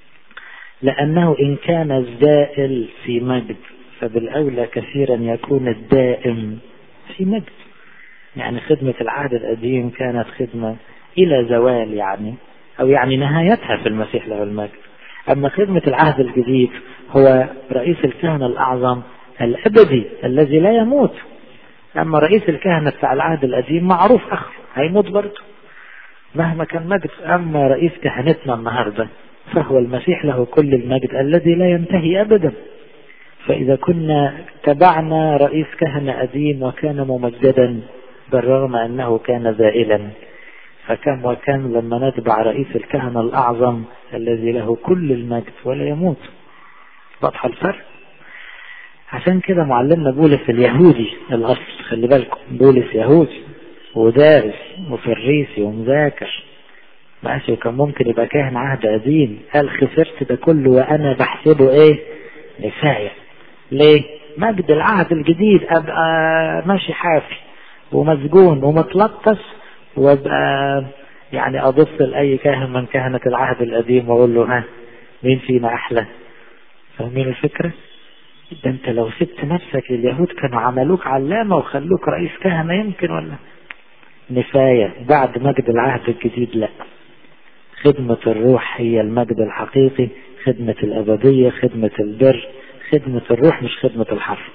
لأنه إن كان الزائل في مجد فبالأولى كثيرا يكون الدائم في مجد يعني خدمة العهد القديم كانت خدمة إلى زوال يعني أو يعني نهايتها في المسيح له المجد أما خدمة العهد الجديد هو رئيس الكهنة الأعظم الأبدي الذي لا يموت أما رئيس الكهنة بتاع العهد القديم معروف أخر هيموت برضه مهما كان مجد أما رئيس كهنتنا النهاردة فهو المسيح له كل المجد الذي لا ينتهي أبدا فإذا كنا تبعنا رئيس كهنة قديم وكان ممجدا بالرغم أنه كان زائلا فكم وكم لما نتبع رئيس الكهنة الأعظم الذي له كل المجد ولا يموت واضحة الفرق عشان كده معلمنا بولس اليهودي الأصل خلي بالكم بولس يهودي ودارس وفريسي ومذاكر ماشي كان ممكن يبقى كاهن عهد قديم قال خسرت ده كله وأنا بحسبه إيه نفاية ليه مجد العهد الجديد أبقى ماشي حافي ومسجون ومتلطش وابقى يعني ابص لاي كاهن من كهنة العهد القديم واقول له ها مين فينا احلى فاهمين الفكرة ده انت لو سبت نفسك لليهود كانوا عملوك علامة وخلوك رئيس كهنة يمكن ولا نفاية بعد مجد العهد الجديد لا خدمة الروح هي المجد الحقيقي خدمة الأبدية خدمة البر خدمة الروح مش خدمة الحرف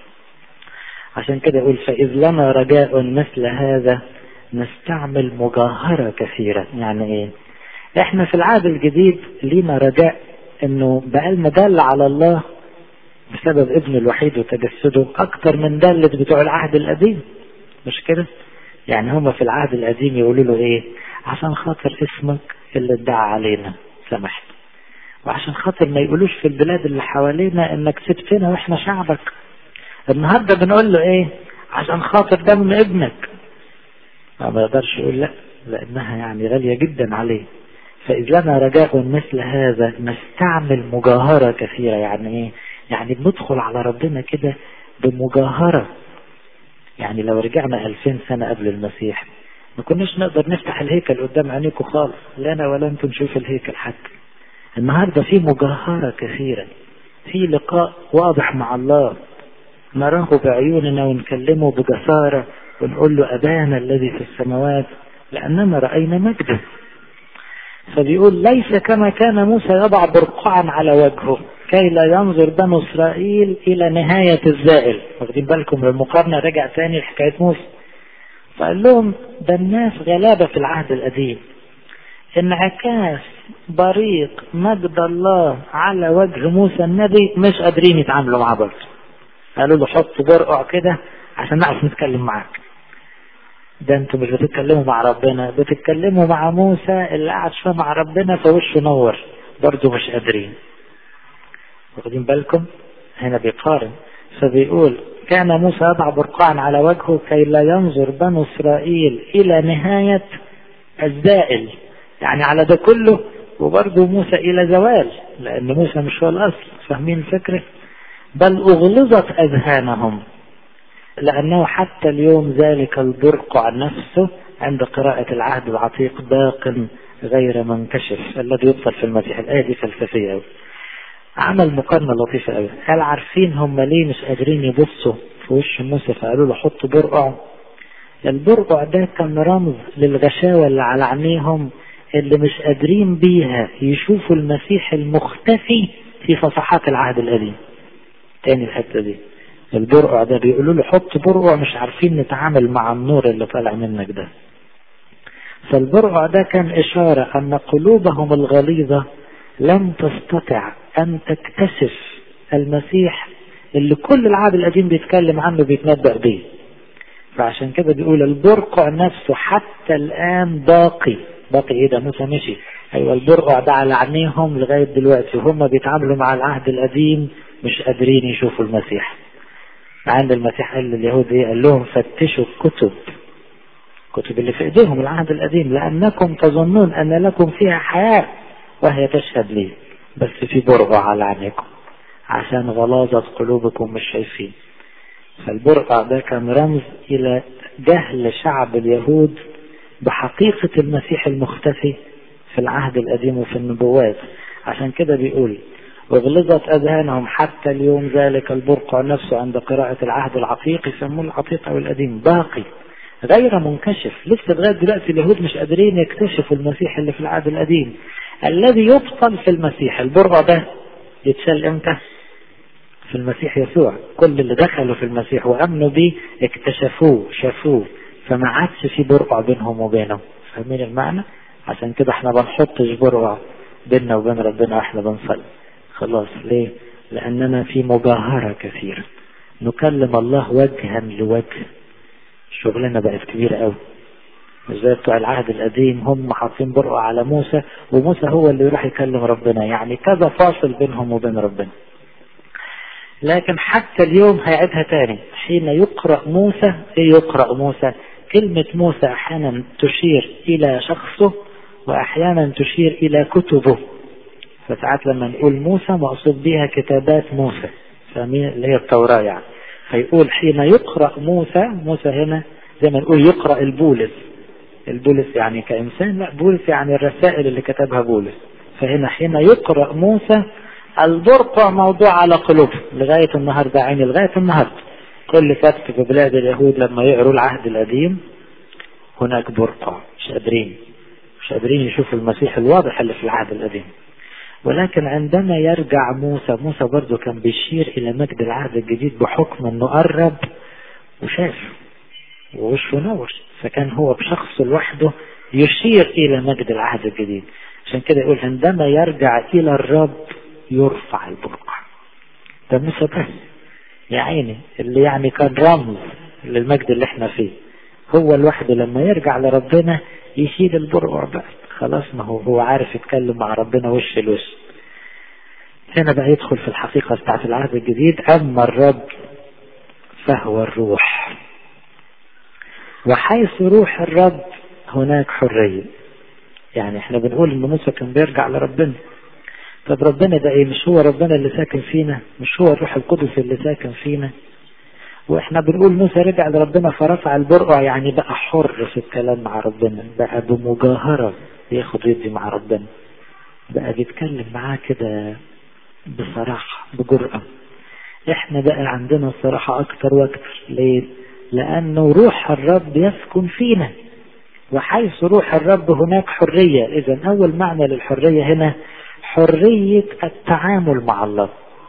عشان كده يقول فإذ لنا رجاء مثل هذا نستعمل مجاهرة كثيرة يعني ايه احنا في العهد الجديد لينا رجاء انه بقالنا دل على الله بسبب ابن الوحيد وتجسده اكتر من دلة بتوع العهد القديم مش كده يعني هما في العهد القديم يقولوا له ايه عشان خاطر اسمك اللي ادعى علينا سمحت وعشان خاطر ما يقولوش في البلاد اللي حوالينا انك سبتنا واحنا شعبك النهارده بنقول له ايه عشان خاطر دم ابنك ما يقدرش يقول لا لانها يعني غاليه جدا عليه فاذ لنا رجاء مثل هذا نستعمل مجاهره كثيره يعني ايه يعني بندخل على ربنا كده بمجاهره يعني لو رجعنا 2000 سنه قبل المسيح ما كناش نقدر نفتح الهيكل قدام عينيكم خالص لا انا ولا انتم نشوف الهيكل حتى النهارده في مجاهره كثيره في لقاء واضح مع الله نراه بعيوننا ونكلمه بجساره ونقول له ابانا الذي في السماوات لاننا راينا مجده فبيقول ليس كما كان موسى يضع برقعا على وجهه كي لا ينظر بنو اسرائيل الى نهايه الزائل واخدين بالكم المقارنه رجع تاني لحكايه موسى فقال لهم ده الناس غلابة في العهد القديم انعكاس بريق مجد الله على وجه موسى النبي مش قادرين يتعاملوا معاه برضه قالوا له حط برقع كده عشان نعرف نتكلم معاك ده انتوا مش بتتكلموا مع ربنا بتتكلموا مع موسى اللي قعد شويه مع ربنا فوشه نور برضه مش قادرين واخدين بالكم هنا بيقارن فبيقول كان موسى يضع برقعا على وجهه كي لا ينظر بنو اسرائيل الى نهاية الزائل يعني على ده كله وبرضه موسى الى زوال لان موسى مش هو الاصل فاهمين الفكرة بل اغلظت اذهانهم لانه حتى اليوم ذلك البرقع نفسه عند قراءة العهد العتيق باق غير منكشف الذي يبطل في المسيح الآية دي فلسفية أوي عمل مقارنة لطيفة قوي قال عارفين هم ليه مش قادرين يبصوا في وش موسى فقالوا له حطوا برقع البرقع ده كان رمز للغشاوة اللي على عينيهم اللي مش قادرين بيها يشوفوا المسيح المختفي في صفحات العهد القديم تاني الحتة دي البرقع ده بيقولوا له حط برقع مش عارفين نتعامل مع النور اللي طالع منك ده فالبرقع ده كان إشارة أن قلوبهم الغليظة لم تستطع أن تكتشف المسيح اللي كل العهد القديم بيتكلم عنه بيتنبأ بيه فعشان كده بيقول البرقع نفسه حتى الآن باقي باقي ايه ده موسى مشي ايوه البرقع ده على عينيهم لغاية دلوقتي وهم بيتعاملوا مع العهد القديم مش قادرين يشوفوا المسيح عند المسيح قال لليهود ايه قال لهم فتشوا الكتب الكتب اللي في ايديهم العهد القديم لانكم تظنون ان لكم فيها حياه وهي تشهد لي بس في برقع على عينيكم عشان غلاظة قلوبكم مش شايفين فالبرقع ده كان رمز إلى جهل شعب اليهود بحقيقة المسيح المختفي في العهد القديم وفي النبوات عشان كده بيقول وغلظت أذهانهم حتى اليوم ذلك البرقع نفسه عند قراءة العهد العتيق يسموه العتيق أو القديم باقي غير منكشف لسه لغاية دلوقتي اليهود مش قادرين يكتشفوا المسيح اللي في العهد القديم الذي يبطل في المسيح البرع ده يتشال امتى في المسيح يسوع كل اللي دخلوا في المسيح وامنوا بيه اكتشفوه شافوه فما عادش في برقع بينهم وبينه فاهمين المعنى عشان كده احنا بنحطش برقع بيننا وبين ربنا واحنا بنصلي خلاص ليه لاننا في مجاهرة كثيرة نكلم الله وجها لوجه شغلنا بقت كبيرة قوي مش زي بتوع العهد القديم هم حاطين برقع على موسى وموسى هو اللي يروح يكلم ربنا يعني كذا فاصل بينهم وبين ربنا لكن حتى اليوم هيعيدها تاني حين يقرأ موسى ايه يقرأ موسى كلمة موسى احيانا تشير الى شخصه واحيانا تشير الى كتبه فساعات لما نقول موسى مقصود بها كتابات موسى فاهمين اللي هي التوراة يعني فيقول حين يقرأ موسى موسى هنا زي ما نقول يقرأ البولس البولس يعني كإنسان لا بولس يعني الرسائل اللي كتبها بولس فهنا حين يقرأ موسى البرقع موضوع على قلوبهم لغاية النهاردة عيني لغاية النهاردة كل سبت في بلاد اليهود لما يقروا العهد القديم هناك برقع مش قادرين مش قادرين يشوفوا المسيح الواضح اللي في العهد القديم ولكن عندما يرجع موسى موسى برضه كان بيشير إلى مجد العهد الجديد بحكم أنه قرب وشاف ووشه نور فكان هو بشخصه لوحده يشير إلى مجد العهد الجديد عشان كده يقول عندما يرجع إلى الرب يرفع البرقع ده موسى بس يا عيني اللي يعني كان رمز للمجد اللي احنا فيه هو لوحده لما يرجع لربنا يشيل البرقع بقى خلاص ما هو هو عارف يتكلم مع ربنا وش لوش هنا بقى يدخل في الحقيقة بتاعت العهد الجديد أما الرب فهو الروح وحيث روح الرب هناك حرية يعني احنا بنقول ان موسى كان بيرجع لربنا طب ربنا ده ايه مش هو ربنا اللي ساكن فينا مش هو الروح القدس اللي ساكن فينا واحنا بنقول موسى رجع لربنا فرفع البرقع يعني بقى حر في الكلام مع ربنا بقى بمجاهرة بياخد يدي مع ربنا بقى بيتكلم معاه كده بصراحة بجرأة احنا بقى عندنا الصراحة اكتر واكتر ليه لانه روح الرب يسكن فينا وحيث روح الرب هناك حرية اذا اول معنى للحرية هنا حرية التعامل مع الله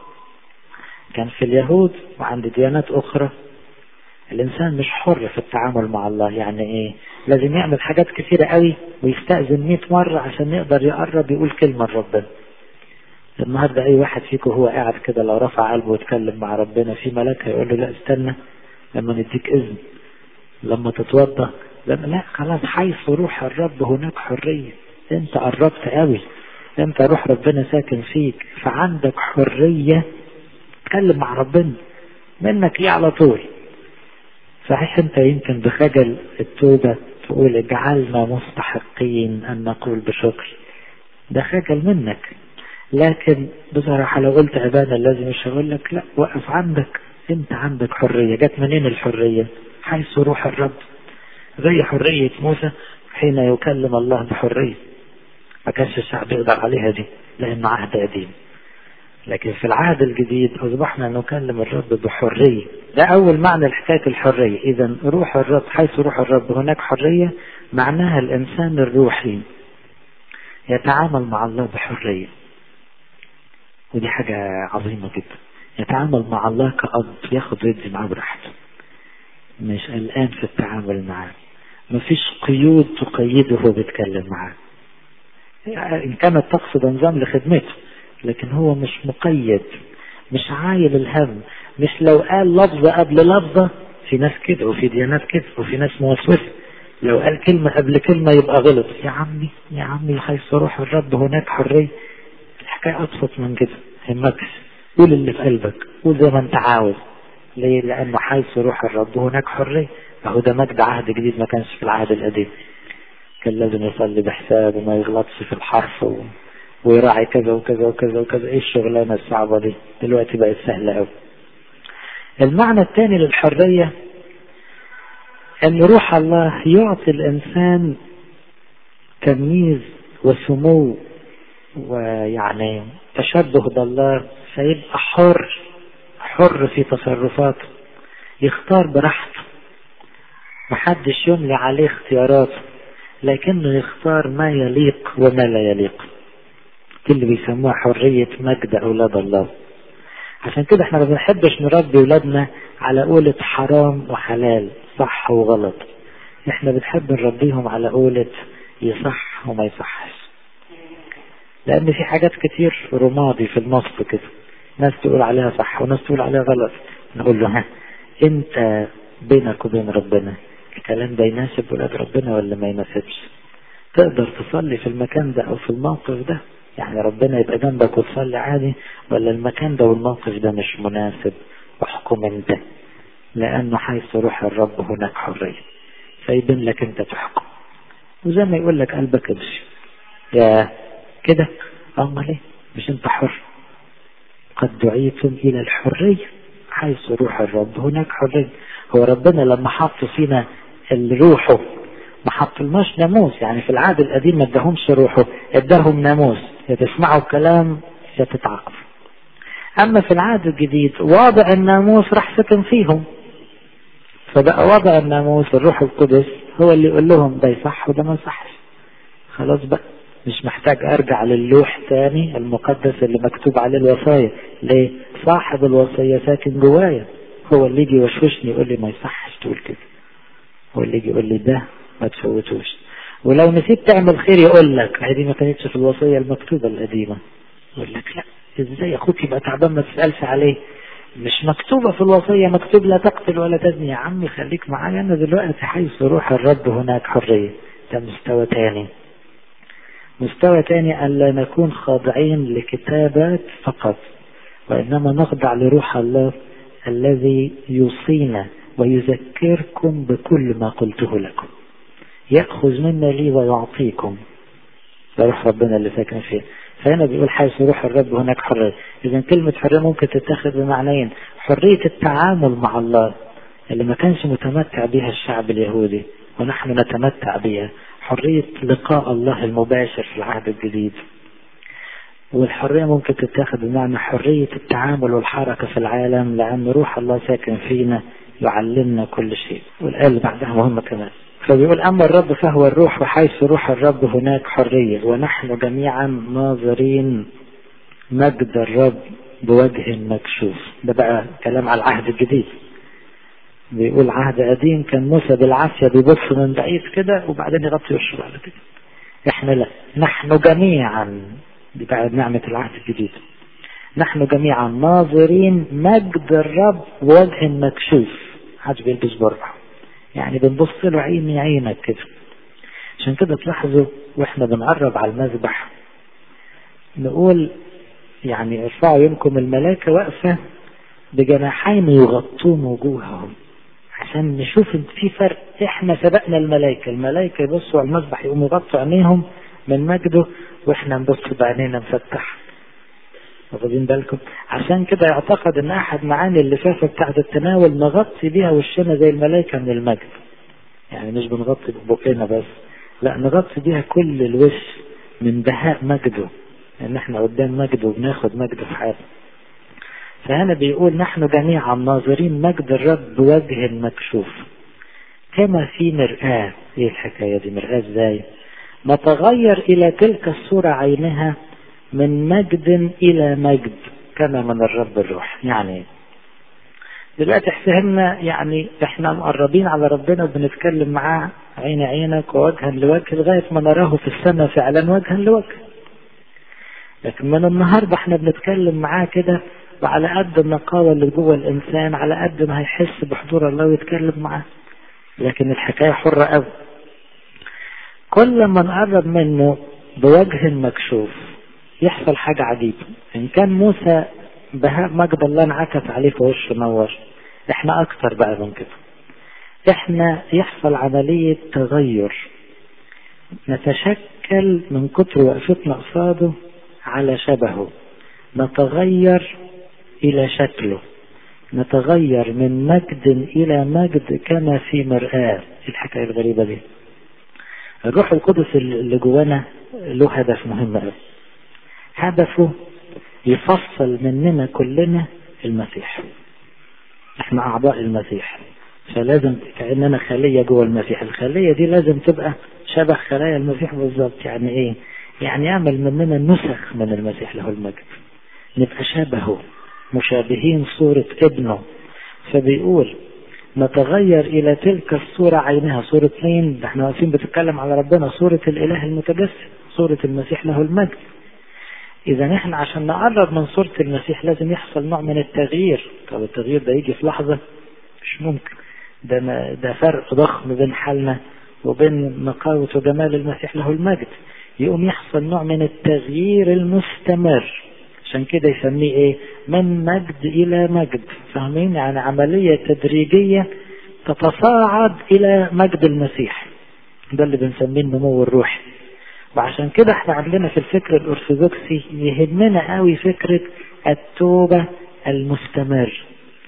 كان في اليهود وعند ديانات اخرى الانسان مش حر في التعامل مع الله يعني ايه لازم يعمل حاجات كثيرة قوي ويستأذن 100 مرة عشان يقدر يقرب يقول كلمة لربنا النهارده اي واحد فيكم هو قاعد كده لو رفع قلبه ويتكلم مع ربنا في ملاك هيقول له لا استنى لما نديك اذن لما تتوضا لما لا خلاص حيث روح الرب هناك حريه انت قربت قوي انت روح ربنا ساكن فيك فعندك حريه تتكلم مع ربنا منك ايه على طول صحيح انت يمكن بخجل التوبه تقول اجعلنا مستحقين ان نقول بشكر ده خجل منك لكن بصراحة لو قلت عبادة لازم مش هقول لك لا وقف عندك انت عندك حرية جت منين الحرية حيث روح الرب زي حرية موسى حين يكلم الله بحرية ما كانش الشعب يقدر عليها دي لأنه عهد قديم لكن في العهد الجديد أصبحنا نكلم الرب بحرية ده أول معنى لحكاية الحرية إذا روح الرب حيث روح الرب هناك حرية معناها الإنسان الروحي يتعامل مع الله بحرية ودي حاجة عظيمة جدا يتعامل مع الله كأب ياخد ويدي معاه براحته مش قلقان في التعامل معاه مفيش قيود تقيده وهو بيتكلم معاه إن كانت تقصد نظام لخدمته لكن هو مش مقيد مش عايل الهم مش لو قال لفظة قبل لفظة في ناس كده وفي ديانات كده وفي ناس موسوسة لو قال كلمة قبل كلمة يبقى غلط يا عمي يا عمي حيث روح الرب هناك حرية الحكاية أبسط من كده همكش قول اللي في قلبك قول زي ما انت عاوز ليه لأنه حيث روح الرب هناك حرية فهو ده مجد عهد جديد ما كانش في العهد القديم كان لازم يصلي بحساب وما يغلطش في الحرف و... ويراعي كذا وكذا وكذا وكذا ايه الشغلانة الصعبة دي دلوقتي بقت سهلة قوي المعنى الثاني للحرية ان روح الله يعطي الانسان تمييز وسمو ويعني تشبه بالله فيبقى حر حر في تصرفاته يختار براحته محدش يملي عليه اختياراته لكنه يختار ما يليق وما لا يليق دي اللي بيسموها حرية مجد أولاد الله عشان كده احنا ما بنحبش نربي أولادنا على قولة حرام وحلال صح وغلط احنا بنحب نربيهم على قولة يصح وما يصحش لأن في حاجات كتير رمادي في النص كده ناس تقول عليها صح وناس تقول عليها غلط نقول له ها انت بينك وبين ربنا الكلام ده يناسب ولاد ربنا ولا ما يناسبش تقدر تصلي في المكان ده او في الموقف ده يعني ربنا يبقى جنبك وتصلي عادي ولا المكان ده والموقف ده مش مناسب احكم انت لانه حيث روح الرب هناك حرية فيبين لك انت تحكم وزي ما يقول لك قلبك امشي يا كده امال ايه مش انت حر قد دعيتم الى الحرية حيث روح الرب هناك حرية هو ربنا لما حط فينا الروحه ما حطلناش ناموس يعني في العهد القديم ما اداهمش روحه اداهم ناموس يا تسمعوا الكلام يا تتعاقبوا اما في العهد الجديد واضع الناموس راح سكن فيهم فبقى وضع الناموس الروح القدس هو اللي يقول لهم ده يصح وده ما يصحش خلاص بقى مش محتاج ارجع للوح تاني المقدس اللي مكتوب عليه الوصايا ليه صاحب الوصية ساكن جوايا هو اللي يجي يوشوشني يقول لي ما يصحش تقول كده هو اللي يجي يقول لي ده ما تفوتوش ولو نسيت تعمل خير يقول لك هذه ما كانتش في الوصية المكتوبة القديمة يقول لك لا ازاي اخوك يبقى تعبان ما تسألش عليه مش مكتوبة في الوصية مكتوب لا تقتل ولا تزني يا عمي خليك معايا انا دلوقتي حيث روح الرب هناك حرية ده مستوى تاني مستوى تاني ألا نكون خاضعين لكتابات فقط وإنما نخضع لروح الله الذي يوصينا ويذكركم بكل ما قلته لكم يأخذ منا لي ويعطيكم ده روح ربنا اللي ساكن فيه فهنا بيقول حيث روح الرب هناك حرية إذا كلمة حرية ممكن تتخذ بمعنيين حرية التعامل مع الله اللي ما كانش متمتع بها الشعب اليهودي ونحن نتمتع بها حرية لقاء الله المباشر في العهد الجديد والحرية ممكن تتاخد بمعنى حرية التعامل والحركة في العالم لأن روح الله ساكن فينا يعلمنا كل شيء والآية اللي بعدها مهمة كمان فبيقول أما الرب فهو الروح وحيث روح الرب هناك حرية ونحن جميعا ناظرين مجد الرب بوجه مكشوف ده بقى كلام على العهد الجديد بيقول عهد قديم كان موسى بالعافية بيبص من بعيد كده وبعدين يغطي وشه بعد كده احنا لا نحن جميعا دي بقى نعمة العهد الجديد نحن جميعا ناظرين مجد الرب بوجه مكشوف حد بيلبس بره يعني بنبص له عيني عينك كده عشان كده تلاحظوا واحنا بنقرب على المذبح نقول يعني ارفعوا يمكم الملائكة واقفة بجناحين يغطون وجوههم عشان نشوف ان في فرق احنا سبقنا الملائكة الملائكة يبصوا على المذبح يقوموا يغطوا عينيهم من مجده واحنا نبص بعينينا مفتح واخدين بالكم عشان كده يعتقد ان احد معاني اللفافة بتاعت التناول نغطي بيها وشنا زي الملائكة من المجد يعني مش بنغطي ببقنا بس لا نغطي بيها كل الوش من بهاء مجده ان احنا قدام مجده وبناخد مجده في حياتنا فهنا بيقول نحن جميعا ناظرين مجد الرب بوجه مكشوف كما في مرآة ايه الحكاية دي مرآة ازاي نتغير الى تلك الصورة عينها من مجد الى مجد كما من الرب الروح يعني دلوقتي فهمنا يعني احنا مقربين على ربنا وبنتكلم معاه عين عينك ووجها لوجه لغاية ما نراه في السماء فعلا وجها لوجه لكن من النهاردة احنا بنتكلم معاه كده وعلى قد النقاوة اللي جوه الإنسان على قد ما هيحس بحضور الله ويتكلم معاه لكن الحكاية حرة قوي كل ما نقرب منه بوجه مكشوف يحصل حاجة عجيبة إن كان موسى بهاء مجد الله انعكس عليه في وشه نور احنا أكتر بقى من كده احنا يحصل عملية تغير نتشكل من كتر وقفتنا قصاده على شبهه نتغير إلى شكله نتغير من مجد إلى مجد كما في مرآة الحكاية الغريبة دي الروح القدس اللي جوانا له هدف مهم قوي هدفه يفصل مننا كلنا المسيح احنا اعضاء المسيح فلازم كأننا خلية جوه المسيح الخلية دي لازم تبقى شبه خلايا المسيح بالظبط يعني ايه يعني يعمل مننا نسخ من المسيح له المجد نبقى شبهه مشابهين صورة ابنه فبيقول نتغير إلى تلك الصورة عينها صورة مين؟ ده احنا واقفين بتتكلم على ربنا صورة الإله المتجسد صورة المسيح له المجد إذا احنا عشان نقرب من صورة المسيح لازم يحصل نوع من التغيير طب التغيير ده يجي في لحظة مش ممكن ده ما ده فرق ضخم بين حالنا وبين نقاوة وجمال المسيح له المجد يقوم يحصل نوع من التغيير المستمر عشان كده يسميه ايه من مجد الى مجد فاهمين يعني عملية تدريجية تتصاعد الى مجد المسيح ده اللي بنسميه النمو الروحي وعشان كده احنا عندنا في الفكر الارثوذكسي يهمنا قوي فكرة التوبة المستمر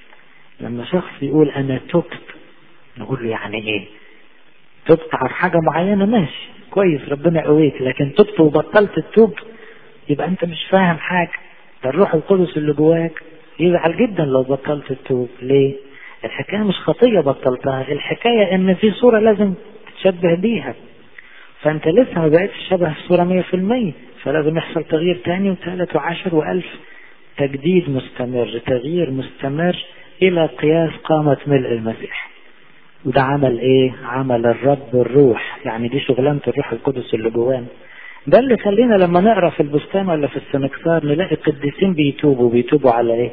لما شخص يقول انا تبت نقول له يعني ايه تبت عن حاجة معينة ماشي كويس ربنا قويك لكن تبت وبطلت التوب يبقى انت مش فاهم حاجة ده الروح القدس اللي جواك يزعل جدا لو بطلت التوب ليه الحكاية مش خطية بطلتها الحكاية ان في صورة لازم تتشبه بيها فانت لسه ما بقتش شبه الصورة مية في المية فلازم يحصل تغيير تاني وثالث وعشر والف تجديد مستمر تغيير مستمر الى قياس قامة ملء المسيح وده عمل ايه عمل الرب الروح يعني دي شغلانة الروح القدس اللي جوانا ده اللي خلينا لما نقرا في البستان ولا في السنكسار نلاقي قديسين بيتوبوا بيتوبوا على ايه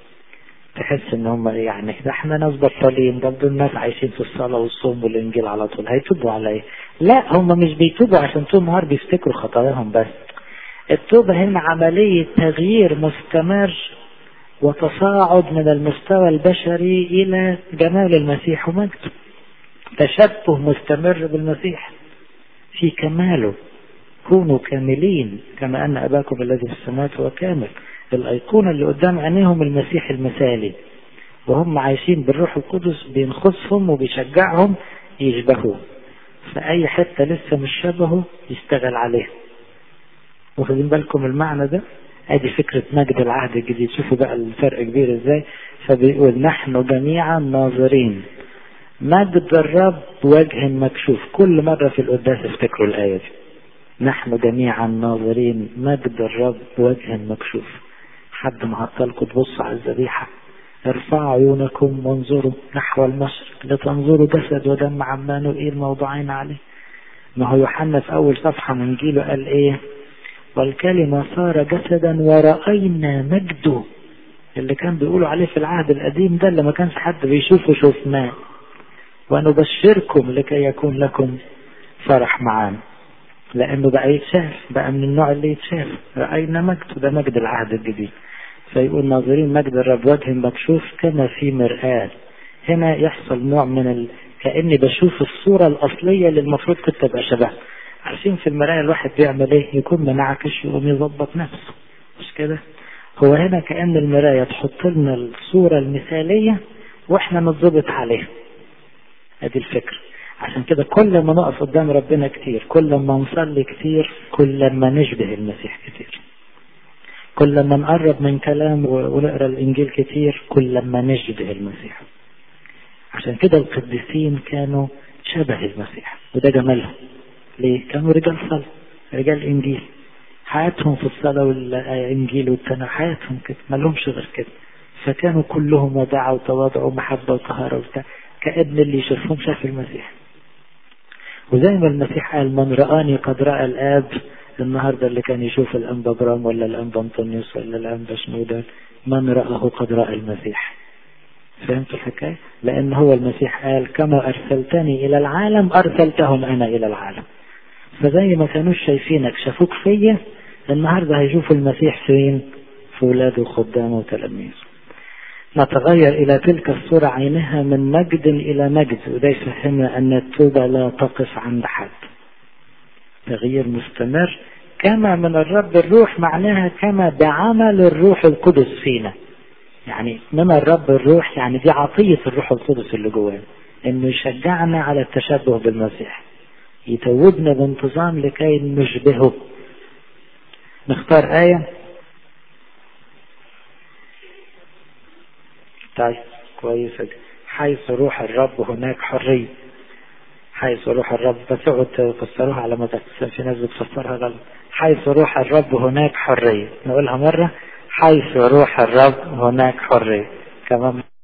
تحس ان هم يعني ده احنا ناس بطالين ده دول الناس عايشين في الصلاه والصوم والانجيل على طول هيتوبوا على ايه لا هم مش بيتوبوا عشان طول النهار بيفتكروا خطاياهم بس التوبة هنا عملية تغيير مستمر وتصاعد من المستوى البشري إلى جمال المسيح ومجده تشبه مستمر بالمسيح في كماله كونوا كاملين كما أن أباكم الذي في السماوات هو كامل الأيقونة اللي قدام عينيهم المسيح المثالي وهم عايشين بالروح القدس بينخصهم وبيشجعهم يشبهوه فأي حتة لسه مش شبهه يشتغل عليها واخدين بالكم المعنى ده ادي فكرة مجد العهد الجديد شوفوا بقى الفرق كبير ازاي فبيقول نحن جميعا ناظرين مجد الرب وجه مكشوف كل مرة في القداس افتكروا الآية دي نحن جميعا ناظرين مجد الرب وجه مكشوف حد معطلكم تبصوا على الذبيحة ارفعوا عيونكم وانظروا نحو المشرق لتنظروا جسد ودم عمانوئيل موضوعين عليه ما هو يوحنا في أول صفحة من جيله قال إيه والكلمة صار جسدا ورأينا مجده اللي كان بيقولوا عليه في العهد القديم ده اللي ما كانش حد بيشوفه شفناه ونبشركم لكي يكون لكم فرح معانا لأنه بقى يتشاف بقى من النوع اللي يتشاف رأينا مجده ده مجد العهد الجديد فيقول ناظرين مجد الرب وجه مكشوف كما في مرآة هنا يحصل نوع من ال... كأني بشوف الصورة الأصلية اللي المفروض كنت أبقى شبهها عارفين في المراية الواحد بيعمل ايه يكون منعكش يقوم يظبط نفسه مش كده هو هنا كأن المراية تحط لنا الصورة المثالية واحنا نتظبط عليها ادي الفكرة عشان كده كل ما نقف قدام ربنا كتير كل ما نصلي كتير كل ما نشبه المسيح كتير كل ما نقرب من كلام ونقرا الانجيل كتير كل ما نشبه المسيح عشان كده القديسين كانوا شبه المسيح وده جمالهم ليه؟ كانوا رجال صلاة رجال إنجيل حياتهم في الصلاة والإنجيل والتناول حياتهم كده ما لهمش غير كده فكانوا كلهم وداعة وتواضع ومحبة وطهارة وبتاع كأن اللي يشوفهم شاف المسيح وزي ما المسيح قال من رآني قد رأى الآب النهارده اللي كان يشوف الأنبا برام ولا الأنبا أنطونيوس ولا الأنبا شنودة من رآه قد رأى المسيح فهمت الحكاية؟ لأن هو المسيح قال كما أرسلتني إلى العالم أرسلتهم أنا إلى العالم فزي ما كانوش شايفينك شافوك فيا النهارده هيشوفوا المسيح فين؟ في ولاده وخدامه وتلاميذه. نتغير إلى تلك الصورة عينها من مجد إلى مجد وده يفهمنا أن التوبة لا تقف عند حد. تغيير مستمر كما من الرب الروح معناها كما بعمل الروح القدس فينا. يعني من الرب الروح يعني دي عطية الروح القدس اللي جوانا انه يشجعنا على التشبه بالمسيح يتوبنا بانتظام لكي نشبهه نختار آية طيب كويسة حيث روح الرب هناك حرية حيث روح الرب بس اقعد تفسروها على ما في ناس بتفسرها غلط حيث روح الرب هناك حرية نقولها مرة حيث روح الرب هناك حرية كمان